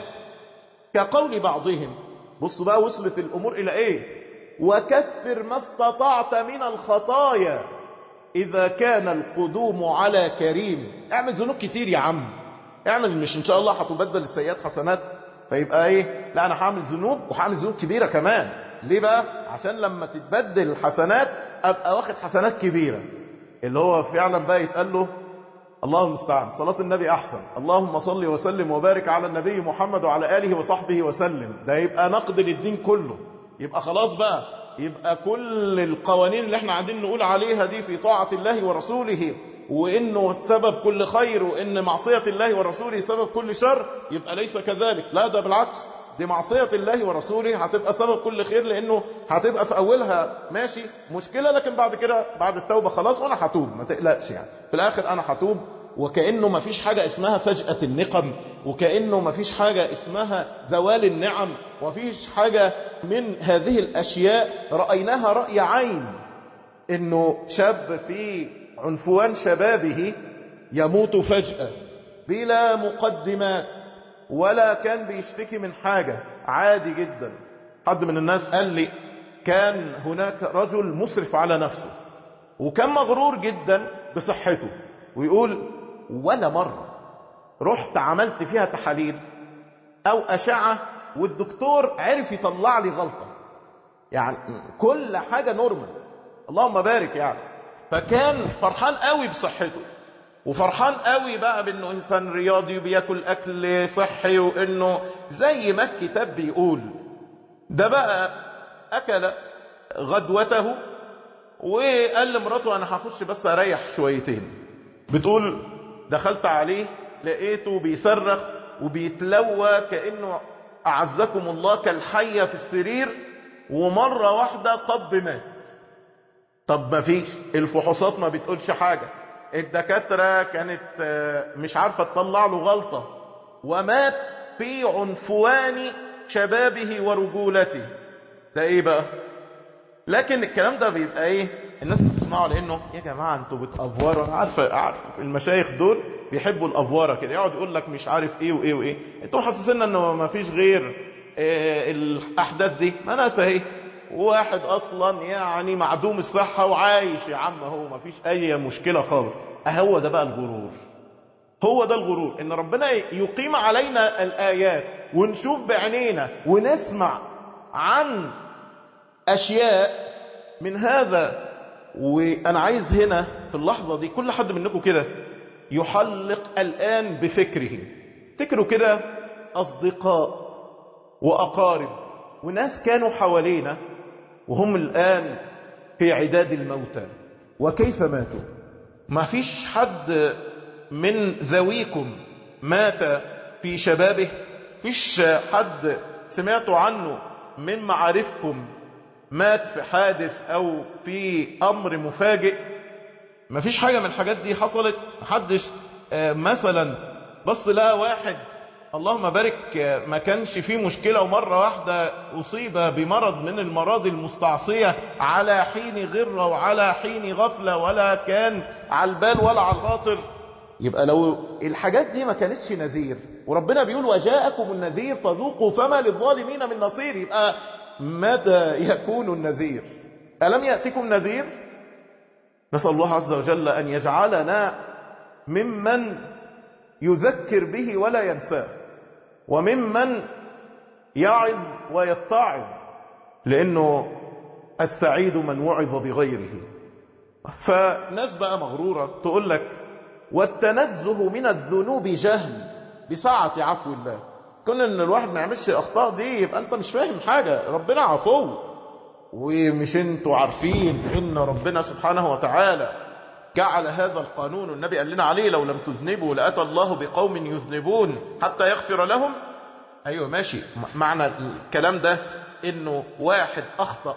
Speaker 1: كقول بعضهم بصوا بقى وصلت الأمور إلى إيه وكثر ما استطعت من الخطايا إذا كان القدوم على كريم اعمل ذنوب كتير يا عم اعمل مش إن شاء الله هتبدل السيئات حسنات فيبقى إيه لا أنا هعمل ذنوب وهعمل ذنوب كبيرة كمان ليه بقى عشان لما تتبدل الحسنات أبقى واخد حسنات كبيرة اللي هو فعلا بقى يتقال له الله المستعان صلاة النبي أحسن اللهم صل وسلم وبارك على النبي محمد وعلى آله وصحبه وسلم ده يبقى نقد للدين كله يبقى خلاص بقى يبقى كل القوانين اللي احنا قاعدين نقول عليها دي في طاعة الله ورسوله وانه سبب كل خير وان معصية الله ورسوله سبب كل شر يبقى ليس كذلك لا ده بالعكس دي معصية الله ورسوله هتبقى سبب كل خير لانه هتبقى في اولها ماشي مشكلة لكن بعد كده بعد التوبة خلاص وانا هتوب ما تقلقش يعني في الاخر انا هتوب وكأنه ما فيش حاجة اسمها فجأة النقم وكأنه ما فيش حاجة اسمها زوال النعم وفيش حاجة من هذه الأشياء رأيناها رأي عين انه شاب في عنفوان شبابه يموت فجأة بلا مقدمات ولا كان بيشتكي من حاجة عادي جدا حد من الناس قال لي كان هناك رجل مسرف على نفسه وكان مغرور جدا بصحته ويقول ولا مرة رحت عملت فيها تحاليل او اشعة والدكتور عرف يطلع لي غلطة يعني كل حاجة نورمال اللهم بارك يعني فكان فرحان قوي بصحته وفرحان قوي بقى بانه انسان رياضي وبياكل اكل صحي وانه زي ما الكتاب بيقول ده بقى اكل غدوته وقال لمراته انا هخش بس اريح شويتين بتقول دخلت عليه لقيته بيصرخ وبيتلوى كانه اعزكم الله كالحيه في السرير ومره واحده طب مات طب ما فيش الفحوصات ما بتقولش حاجة الدكاترة كانت مش عارفة تطلع له غلطة ومات في عنفوان شبابه ورجولته ده ايه بقى لكن الكلام ده بيبقى ايه الناس بتسمعه لانه يا جماعة انتوا بتأفوروا انا عارف عارف المشايخ دول بيحبوا الأفوارة كده يقعد يقول لك مش عارف ايه وايه وايه انتوا محسسين انه ما فيش غير إيه الاحداث دي ما ناس اهي واحد اصلا يعني معدوم الصحة وعايش يا عم هو ما فيش اي مشكلة خالص اهو ده بقى الغرور هو ده الغرور ان ربنا يقيم علينا الايات ونشوف بعينينا ونسمع عن اشياء من هذا وانا عايز هنا في اللحظة دي كل حد منكم كده يحلق الان بفكره فكروا كده اصدقاء واقارب وناس كانوا حوالينا وهم الان في عداد الموتى وكيف ماتوا ما فيش حد من ذويكم مات في شبابه فيش حد سمعتوا عنه من معارفكم مات في حادث او في امر مفاجئ مفيش حاجة من الحاجات دي حصلت محدش مثلا بص لقى واحد اللهم بارك ما كانش فيه مشكلة ومرة واحدة أصيب بمرض من المراض المستعصية على حين غرة وعلى حين غفلة ولا كان على البال ولا على الخاطر يبقى لو الحاجات دي ما كانتش نذير وربنا بيقول وجاءكم النذير فذوقوا فما للظالمين من نصير يبقى متى يكون النذير ألم يأتكم نذير نسأل الله عز وجل أن يجعلنا ممن يذكر به ولا ينساه وممن يعظ ويتعظ لأنه السعيد من وعظ بغيره فناس بقى مغرورة تقول لك والتنزه من الذنوب جهل بسعة عفو الله كون ان الواحد ما يعملش اخطاء دي يبقى انت مش فاهم حاجة ربنا عفو ومش انتوا عارفين ان ربنا سبحانه وتعالى جعل هذا القانون النبي قال لنا عليه لو لم تذنبوا لأتى الله بقوم يذنبون حتى يغفر لهم ايوه ماشي معنى الكلام ده انه واحد اخطأ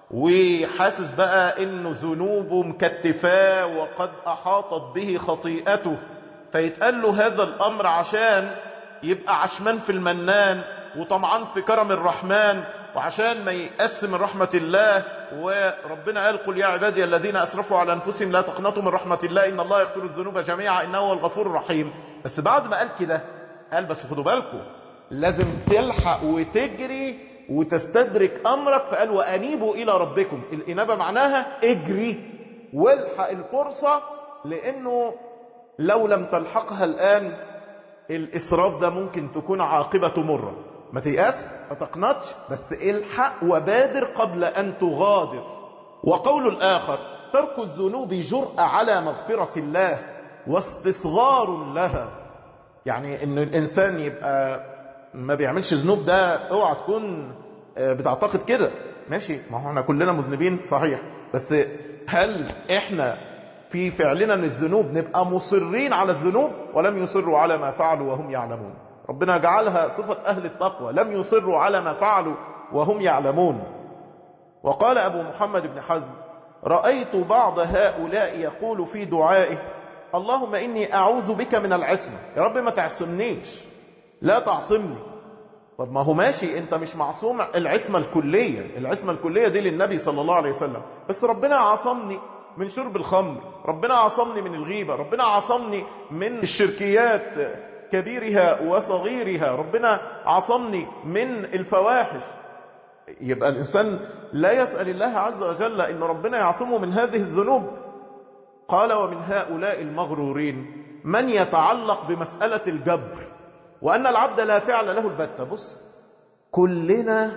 Speaker 1: وحاسس بقى انه ذنوبه مكتفاه وقد احاطت به خطيئته فيتقال له هذا الامر عشان يبقى عشمان في المنان وطمعان في كرم الرحمن وعشان ما يقس من رحمة الله وربنا قال قل يا عبادي الذين أسرفوا على أنفسهم لا تقنطوا من رحمة الله إن الله يغفر الذنوب جميعا إنه هو الغفور الرحيم بس بعد ما قال كده قال بس خدوا بالكم لازم تلحق وتجري وتستدرك أمرك فقال وأنيبوا إلى ربكم الإنابة معناها اجري والحق الفرصة لأنه لو لم تلحقها الآن الإسراف ده ممكن تكون عاقبة مرة ما تيأس ما تقنطش بس الحق وبادر قبل أن تغادر وقول الآخر ترك الذنوب جرأة على مغفرة الله واستصغار لها يعني ان الانسان يبقى ما بيعملش ذنوب ده اوعى تكون بتعتقد كده ماشي ما هو احنا كلنا مذنبين صحيح بس هل احنا في فعلنا من الذنوب نبقى مصرين على الذنوب ولم يصروا على ما فعلوا وهم يعلمون ربنا جعلها صفة أهل التقوى لم يصروا على ما فعلوا وهم يعلمون وقال أبو محمد بن حزم رأيت بعض هؤلاء يقول في دعائه اللهم إني أعوذ بك من العصمة يا رب ما تعصمنيش لا تعصمني طب ما هو ماشي انت مش معصوم العصمة الكلية العصمة الكلية دي للنبي صلى الله عليه وسلم بس ربنا عصمني من شرب الخمر ربنا عصمني من الغيبة ربنا عصمني من الشركيات كبيرها وصغيرها ربنا عصمني من الفواحش يبقى الإنسان لا يسأل الله عز وجل إن ربنا يعصمه من هذه الذنوب قال ومن هؤلاء المغرورين من يتعلق بمسألة الجبر وأن العبد لا فعل له البتة بص كلنا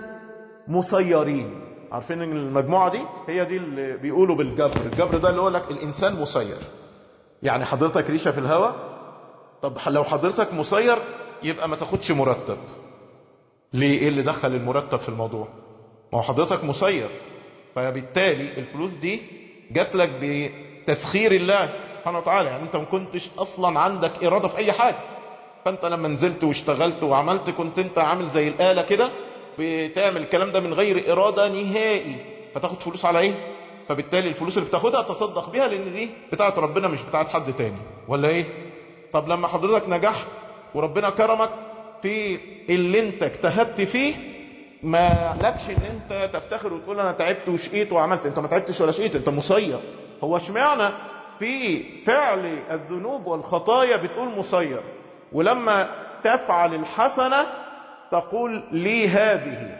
Speaker 1: مسيرين عارفين ان المجموعة دي هي دي اللي بيقولوا بالجبر الجبر ده اللي هو لك الإنسان مسير يعني حضرتك ريشة في الهواء طب لو حضرتك مسير يبقى ما تاخدش مرتب ليه ايه اللي دخل المرتب في الموضوع ما هو حضرتك مسير فبالتالي الفلوس دي جات لك بتسخير الله سبحانه وتعالى يعني انت ما كنتش اصلا عندك اراده في اي حاجه فانت لما نزلت واشتغلت وعملت كنت انت عامل زي الاله كده بتعمل الكلام ده من غير اراده نهائي فتاخد فلوس على ايه فبالتالي الفلوس اللي بتاخدها تصدق بيها لان دي بتاعت ربنا مش بتاعت حد تاني ولا ايه طب لما حضرتك نجحت وربنا كرمك في اللي انت اجتهدت فيه ما لكش ان انت تفتخر وتقول انا تعبت وشقيت وعملت انت ما تعبتش ولا شقيت انت مسير هو اشمعنى في فعل الذنوب والخطايا بتقول مسير ولما تفعل الحسنة تقول لي هذه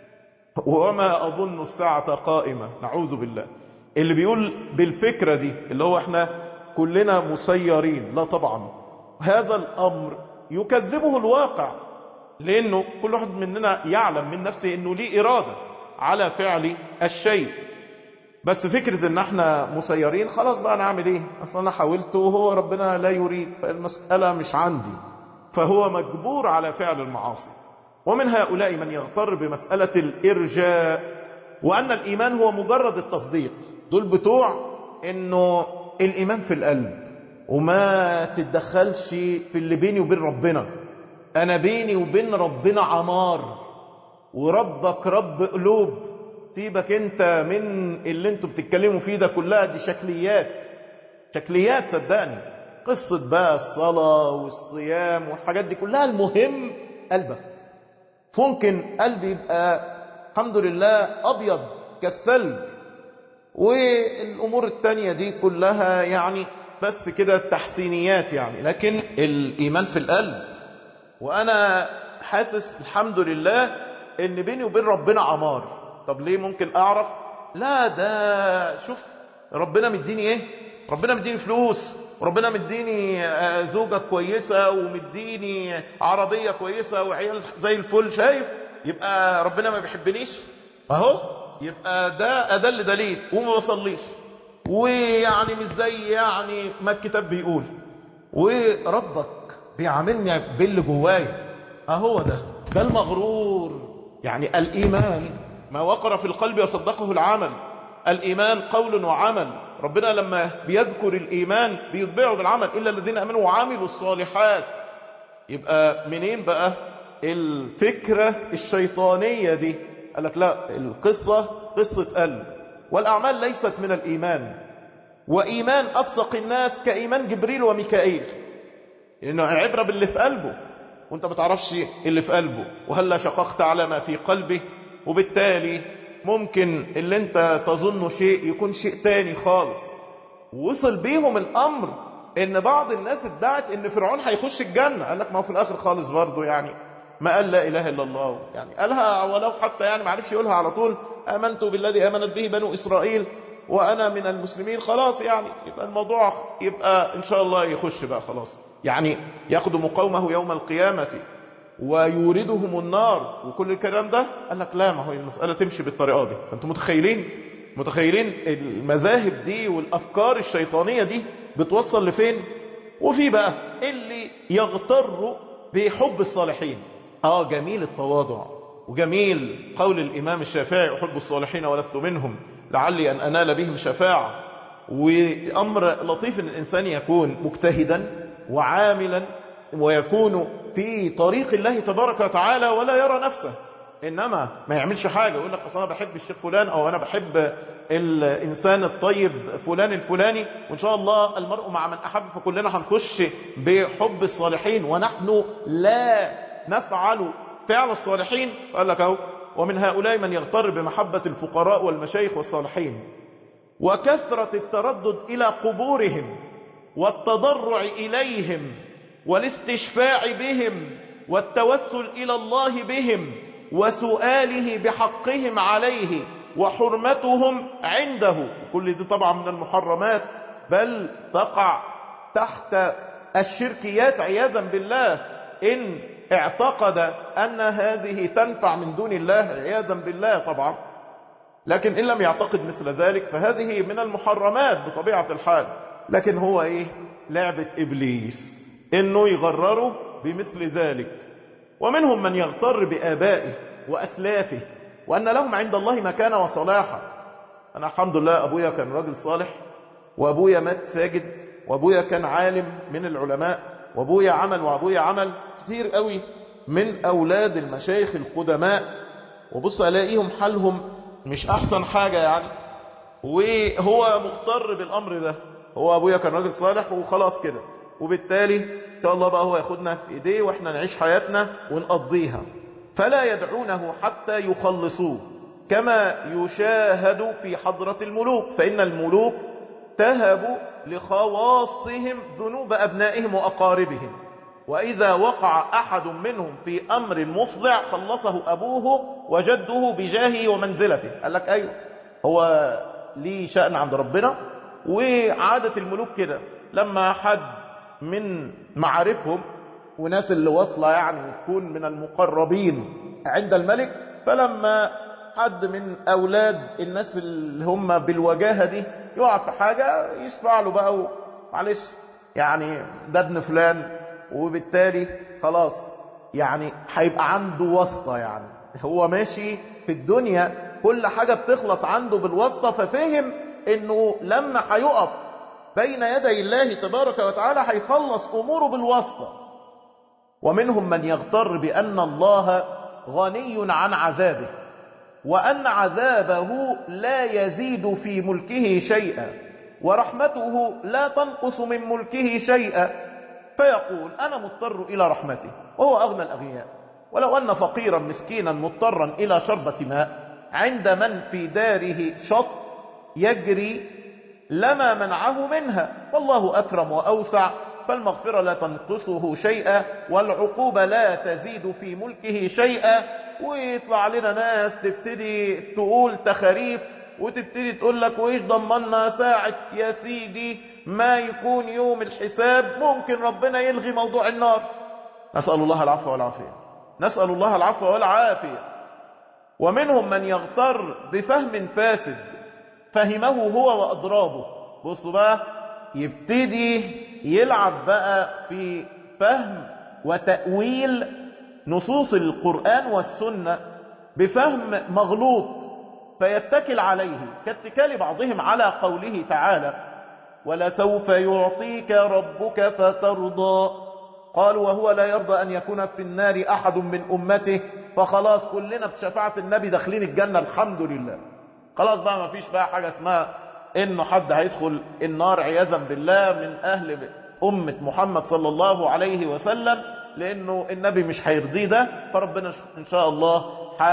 Speaker 1: وما أظن الساعة قائمة نعوذ بالله اللي بيقول بالفكرة دي اللي هو احنا كلنا مسيرين لا طبعا هذا الأمر يكذبه الواقع لأنه كل واحد مننا يعلم من نفسه أنه ليه إرادة على فعل الشيء بس فكرة ان احنا مسيرين خلاص بقى نعمل ايه اصلا انا حاولت وهو ربنا لا يريد فالمسألة مش عندي فهو مجبور على فعل المعاصي ومن هؤلاء من يغتر بمسألة الإرجاء وأن الإيمان هو مجرد التصديق دول بتوع أنه الإيمان في القلب وما تتدخلش في اللي بيني وبين ربنا أنا بيني وبين ربنا عمار وربك رب قلوب سيبك انت من اللي انتوا بتتكلموا فيه ده كلها دي شكليات شكليات صدقني قصة بقى الصلاة والصيام والحاجات دي كلها المهم قلبك ممكن قلبي يبقى الحمد لله أبيض كالثلج والأمور التانية دي كلها يعني بس كده تحسينيات يعني لكن الإيمان في القلب وأنا حاسس الحمد لله إن بيني وبين ربنا عمار طب ليه ممكن أعرف لا ده شوف ربنا مديني إيه ربنا مديني فلوس وربنا مديني زوجة كويسة ومديني عربية كويسة وعيال زي الفل شايف يبقى ربنا ما بيحبنيش اهو يبقى ده أدل دليل وما بصليش ويعني مش زي يعني ما الكتاب بيقول وربك بيعاملني باللي جوايا اهو ده ده المغرور يعني الإيمان ما وقر في القلب وصدقه العمل الإيمان قول وعمل ربنا لما بيذكر الإيمان بيتبعه بالعمل إلا الذين أمنوا وعملوا الصالحات يبقى منين بقى الفكرة الشيطانية دي قال لك لا القصة قصة قلب والأعمال ليست من الإيمان وإيمان أفسق الناس كإيمان جبريل وميكائيل لأنه عبرة باللي في قلبه وانت ما تعرفش اللي في قلبه وهلا شققت على ما في قلبه وبالتالي ممكن اللي انت تظنه شيء يكون شيء تاني خالص وصل بيهم الامر ان بعض الناس ادعت ان فرعون هيخش الجنة قال لك ما هو في الاخر خالص برضه يعني ما قال لا اله الا الله يعني قالها ولو حتى يعني ما عرفش يقولها على طول امنت بالذي امنت به بنو اسرائيل وانا من المسلمين خلاص يعني يبقى الموضوع يبقى ان شاء الله يخش بقى خلاص يعني يقدم قومه يوم القيامة ويوردهم النار وكل الكلام ده قال لك لا ما هو المسألة تمشي بالطريقة دي فانتم متخيلين متخيلين المذاهب دي والأفكار الشيطانية دي بتوصل لفين وفي بقى اللي يغتر بحب الصالحين اه جميل التواضع وجميل قول الإمام الشافعي أحب الصالحين ولست منهم لعلي أن أنال بهم شفاعة وأمر لطيف أن الإنسان يكون مجتهدا وعاملا ويكون في طريق الله تبارك وتعالى ولا يرى نفسه إنما ما يعملش حاجة يقول لك أصلا أنا بحب الشيخ فلان أو أنا بحب الإنسان الطيب فلان الفلاني وإن شاء الله المرء مع من أحب فكلنا هنخش بحب الصالحين ونحن لا نفعل فعل الصالحين قال لك أهو ومن هؤلاء من يغتر بمحبة الفقراء والمشايخ والصالحين وكثرة التردد إلى قبورهم والتضرع إليهم والاستشفاع بهم والتوسل إلى الله بهم وسؤاله بحقهم عليه وحرمتهم عنده كل دي طبعا من المحرمات بل تقع تحت الشركيات عياذا بالله إن اعتقد أن هذه تنفع من دون الله عياذا بالله طبعا لكن إن لم يعتقد مثل ذلك فهذه من المحرمات بطبيعة الحال لكن هو إيه لعبة إبليس إنه يغرره بمثل ذلك ومنهم من يغتر بآبائه وأسلافه وأن لهم عند الله مكانة وصلاحة أنا الحمد لله أبويا كان راجل صالح وأبويا مات ساجد وأبويا كان عالم من العلماء وأبويا عمل وأبويا عمل كتير قوي من أولاد المشايخ القدماء وبص ألاقيهم حالهم مش أحسن حاجة يعني وهو مضطر بالأمر ده هو أبويا كان راجل صالح وخلاص كده وبالتالي إن شاء الله بقى هو ياخدنا في إيديه وإحنا نعيش حياتنا ونقضيها فلا يدعونه حتى يخلصوه كما يشاهد في حضرة الملوك فإن الملوك تهب لخواصهم ذنوب أبنائهم وأقاربهم وإذا وقع أحد منهم في أمر مفضع خلصه أبوه وجده بجاهه ومنزلته قال لك أيوه هو ليه شأن عند ربنا وعادة الملوك كده لما حد من معارفهم وناس اللي واصلة يعني تكون من المقربين عند الملك فلما حد من أولاد الناس اللي هم بالوجاهة دي يقع في حاجة يشفع له بقى معلش يعني ده ابن فلان وبالتالي خلاص يعني هيبقى عنده واسطة يعني هو ماشي في الدنيا كل حاجة بتخلص عنده بالواسطة ففهم انه لما هيقف بين يدي الله تبارك وتعالى هيخلص اموره بالواسطة ومنهم من يغتر بان الله غني عن عذابه وان عذابه لا يزيد في ملكه شيئا ورحمته لا تنقص من ملكه شيئا فيقول أنا مضطر إلى رحمته وهو أغنى الأغنياء ولو أن فقيرا مسكينا مضطرا إلى شربة ماء عند من في داره شط يجري لما منعه منها والله أكرم وأوسع فالمغفرة لا تنقصه شيئا والعقوبة لا تزيد في ملكه شيئا ويطلع لنا ناس تبتدي تقول تخاريف وتبتدي تقول لك وايش ضمنا ساعة يا سيدي ما يكون يوم الحساب ممكن ربنا يلغي موضوع النار نسأل الله العفو والعافية نسأل الله العفو والعافية ومنهم من يغتر بفهم فاسد فهمه هو وأضرابه بصوا بقى يبتدي يلعب بقى في فهم وتأويل نصوص القرآن والسنة بفهم مغلوط فيتكل عليه كاتكال بعضهم على قوله تعالى ولسوف يعطيك ربك فترضى قال وهو لا يرضى أن يكون في النار أحد من أمته فخلاص كلنا بشفاعة النبي داخلين الجنة الحمد لله خلاص بقى ما فيش بقى حاجة اسمها انه حد هيدخل النار عياذا بالله من اهل امة محمد صلى الله عليه وسلم لانه النبي مش هيرضيه ده فربنا ان شاء الله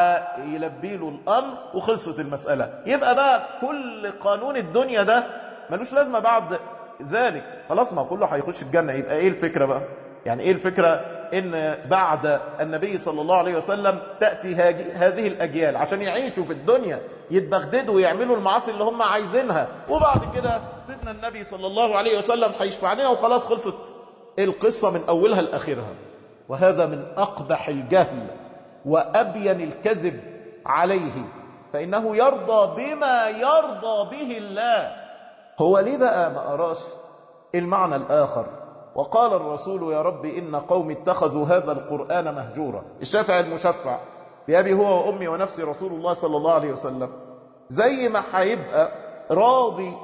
Speaker 1: هيلبي له الامر وخلصت المسألة يبقى بقى كل قانون الدنيا ده ملوش لازمة بعد ذلك خلاص ما كله هيخش الجنة يبقى ايه الفكرة بقى يعني ايه الفكرة ان بعد النبي صلى الله عليه وسلم تأتي هذه الاجيال عشان يعيشوا في الدنيا يتبغددوا ويعملوا المعاصي اللي هم عايزينها وبعد كده سيدنا النبي صلى الله عليه وسلم هيشفع لنا وخلاص خلصت القصة من اولها لاخرها وهذا من اقبح الجهل وابين الكذب عليه فانه يرضى بما يرضى به الله هو ليه بقى ما أراش المعنى الآخر وقال الرسول يا رب إن قوم اتخذوا هذا القرآن مهجورا الشافع المشفع بأبي هو وأمي ونفسي رسول الله صلى الله عليه وسلم زي ما هيبقى راضي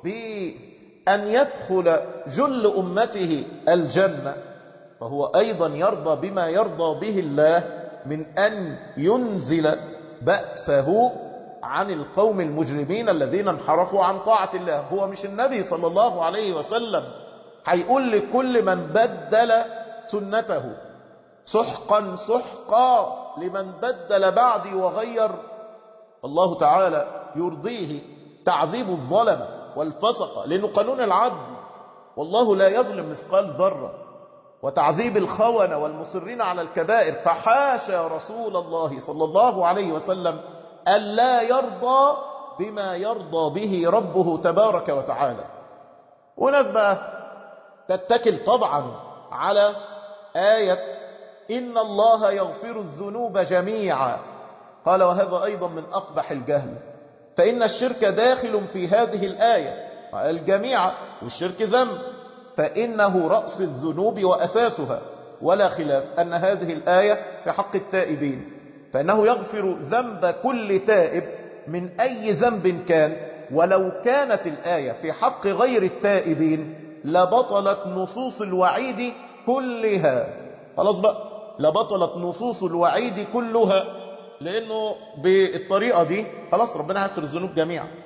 Speaker 1: بأن يدخل جل أمته الجنة فهو أيضا يرضى بما يرضى به الله من أن ينزل بأسه عن القوم المجرمين الذين انحرفوا عن طاعة الله هو مش النبي صلى الله عليه وسلم هيقول لكل من بدل سنته سحقا سحقا لمن بدل بعدي وغير الله تعالى يرضيه تعذيب الظلم والفسق لأنه قانون العدل والله لا يظلم مثقال ذرة وتعذيب الخونة والمصرين على الكبائر فحاشا رسول الله صلى الله عليه وسلم ألا يرضى بما يرضى به ربه تبارك وتعالى وناس بقى تتكل طبعا على آية إن الله يغفر الذنوب جميعا قال وهذا أيضا من أقبح الجهل فإن الشرك داخل في هذه الآية الجميع والشرك ذنب فإنه رأس الذنوب وأساسها ولا خلاف أن هذه الآية في حق التائبين فإنه يغفر ذنب كل تائب من أي ذنب كان ولو كانت الآية في حق غير التائبين لبطلت نصوص الوعيد كلها خلاص بقى لبطلت نصوص الوعيد كلها لأنه بالطريقة دي خلاص ربنا هيغفر الذنوب جميعا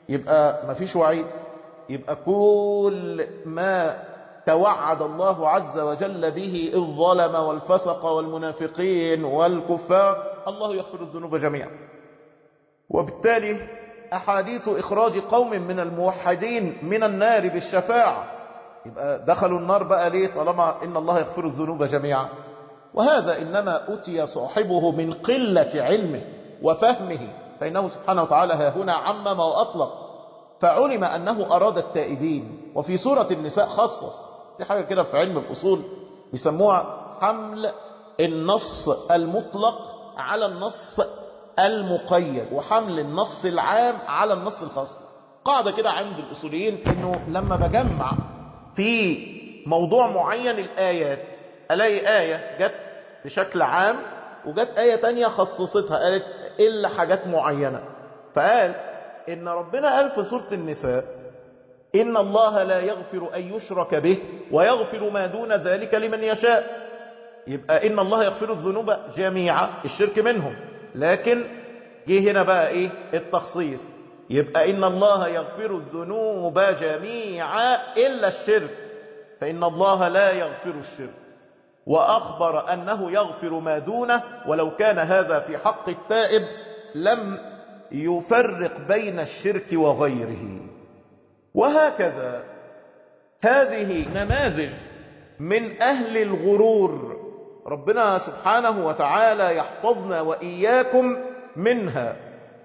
Speaker 1: يبقى مفيش وعيد يبقى كل ما توعد الله عز وجل به الظلم والفسق والمنافقين والكفار الله يغفر الذنوب جميعا وبالتالي أحاديث إخراج قوم من الموحدين من النار بالشفاعة يبقى دخلوا النار بقى ليه طالما إن الله يغفر الذنوب جميعا وهذا إنما أتي صاحبه من قلة علمه وفهمه فإنه سبحانه وتعالى ها هنا عمم وأطلق فعلم أنه أراد التائبين وفي سورة النساء خصص دي حاجة كده في علم الأصول بيسموها حمل النص المطلق على النص المقيد وحمل النص العام على النص الخاص قاعدة كده عند الأصوليين إنه لما بجمع في موضوع معين الآيات ألاقي آية جت بشكل عام وجت آية تانية خصصتها قالت إلا حاجات معينة فقال إن ربنا قال في سورة النساء إن الله لا يغفر أن يشرك به ويغفر ما دون ذلك لمن يشاء يبقى إن الله يغفر الذنوب جميعا الشرك منهم لكن جه هنا بقى إيه التخصيص يبقى إن الله يغفر الذنوب جميعا إلا الشرك فإن الله لا يغفر الشرك وأخبر أنه يغفر ما دونه ولو كان هذا في حق التائب لم يفرق بين الشرك وغيره وهكذا هذه نماذج من أهل الغرور ربنا سبحانه وتعالى يحفظنا وإياكم منها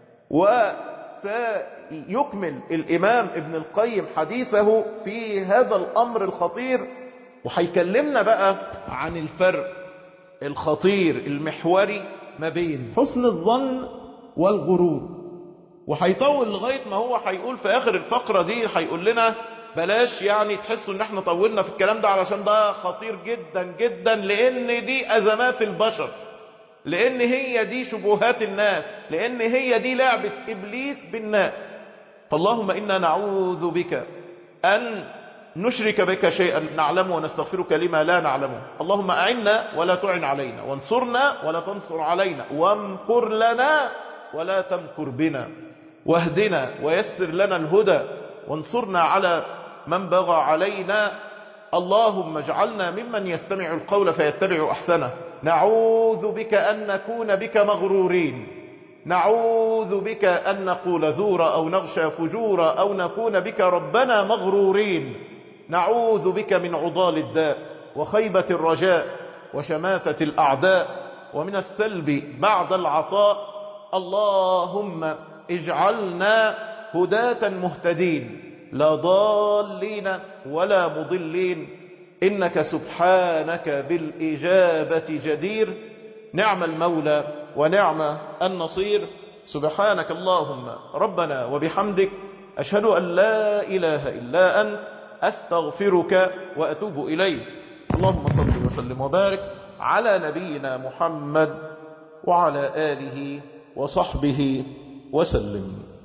Speaker 1: ويكمل الإمام ابن القيم حديثه في هذا الأمر الخطير وهيكلمنا بقى عن الفرق الخطير المحوري ما بين حسن الظن والغرور وهيطول لغاية ما هو هيقول في آخر الفقرة دي هيقول لنا بلاش يعني تحسوا ان احنا طولنا في الكلام ده علشان ده خطير جدا جدا لان دي ازمات البشر لان هي دي شبهات الناس لان هي دي لعبة ابليس بالناس فاللهم انا نعوذ بك ان نشرك بك شيئا نعلمه ونستغفرك لما لا نعلمه اللهم أعنا ولا تعن علينا وانصرنا ولا تنصر علينا وامكر لنا ولا تمكر بنا واهدنا ويسر لنا الهدى وانصرنا على من بغى علينا اللهم اجعلنا ممن يستمع القول فيتبع أحسنه نعوذ بك أن نكون بك مغرورين نعوذ بك أن نقول زورا أو نغشى فجورا أو نكون بك ربنا مغرورين نعوذ بك من عضال الداء وخيبة الرجاء وشماتة الأعداء ومن السلب بعد العطاء اللهم اجعلنا هداة مهتدين لا ضالين ولا مضلين إنك سبحانك بالإجابة جدير نعم المولى ونعم النصير سبحانك اللهم ربنا وبحمدك أشهد أن لا إله إلا أنت أستغفرك وأتوب إليك اللهم صل وسلم وبارك على نبينا محمد وعلى آله وصحبه وسلم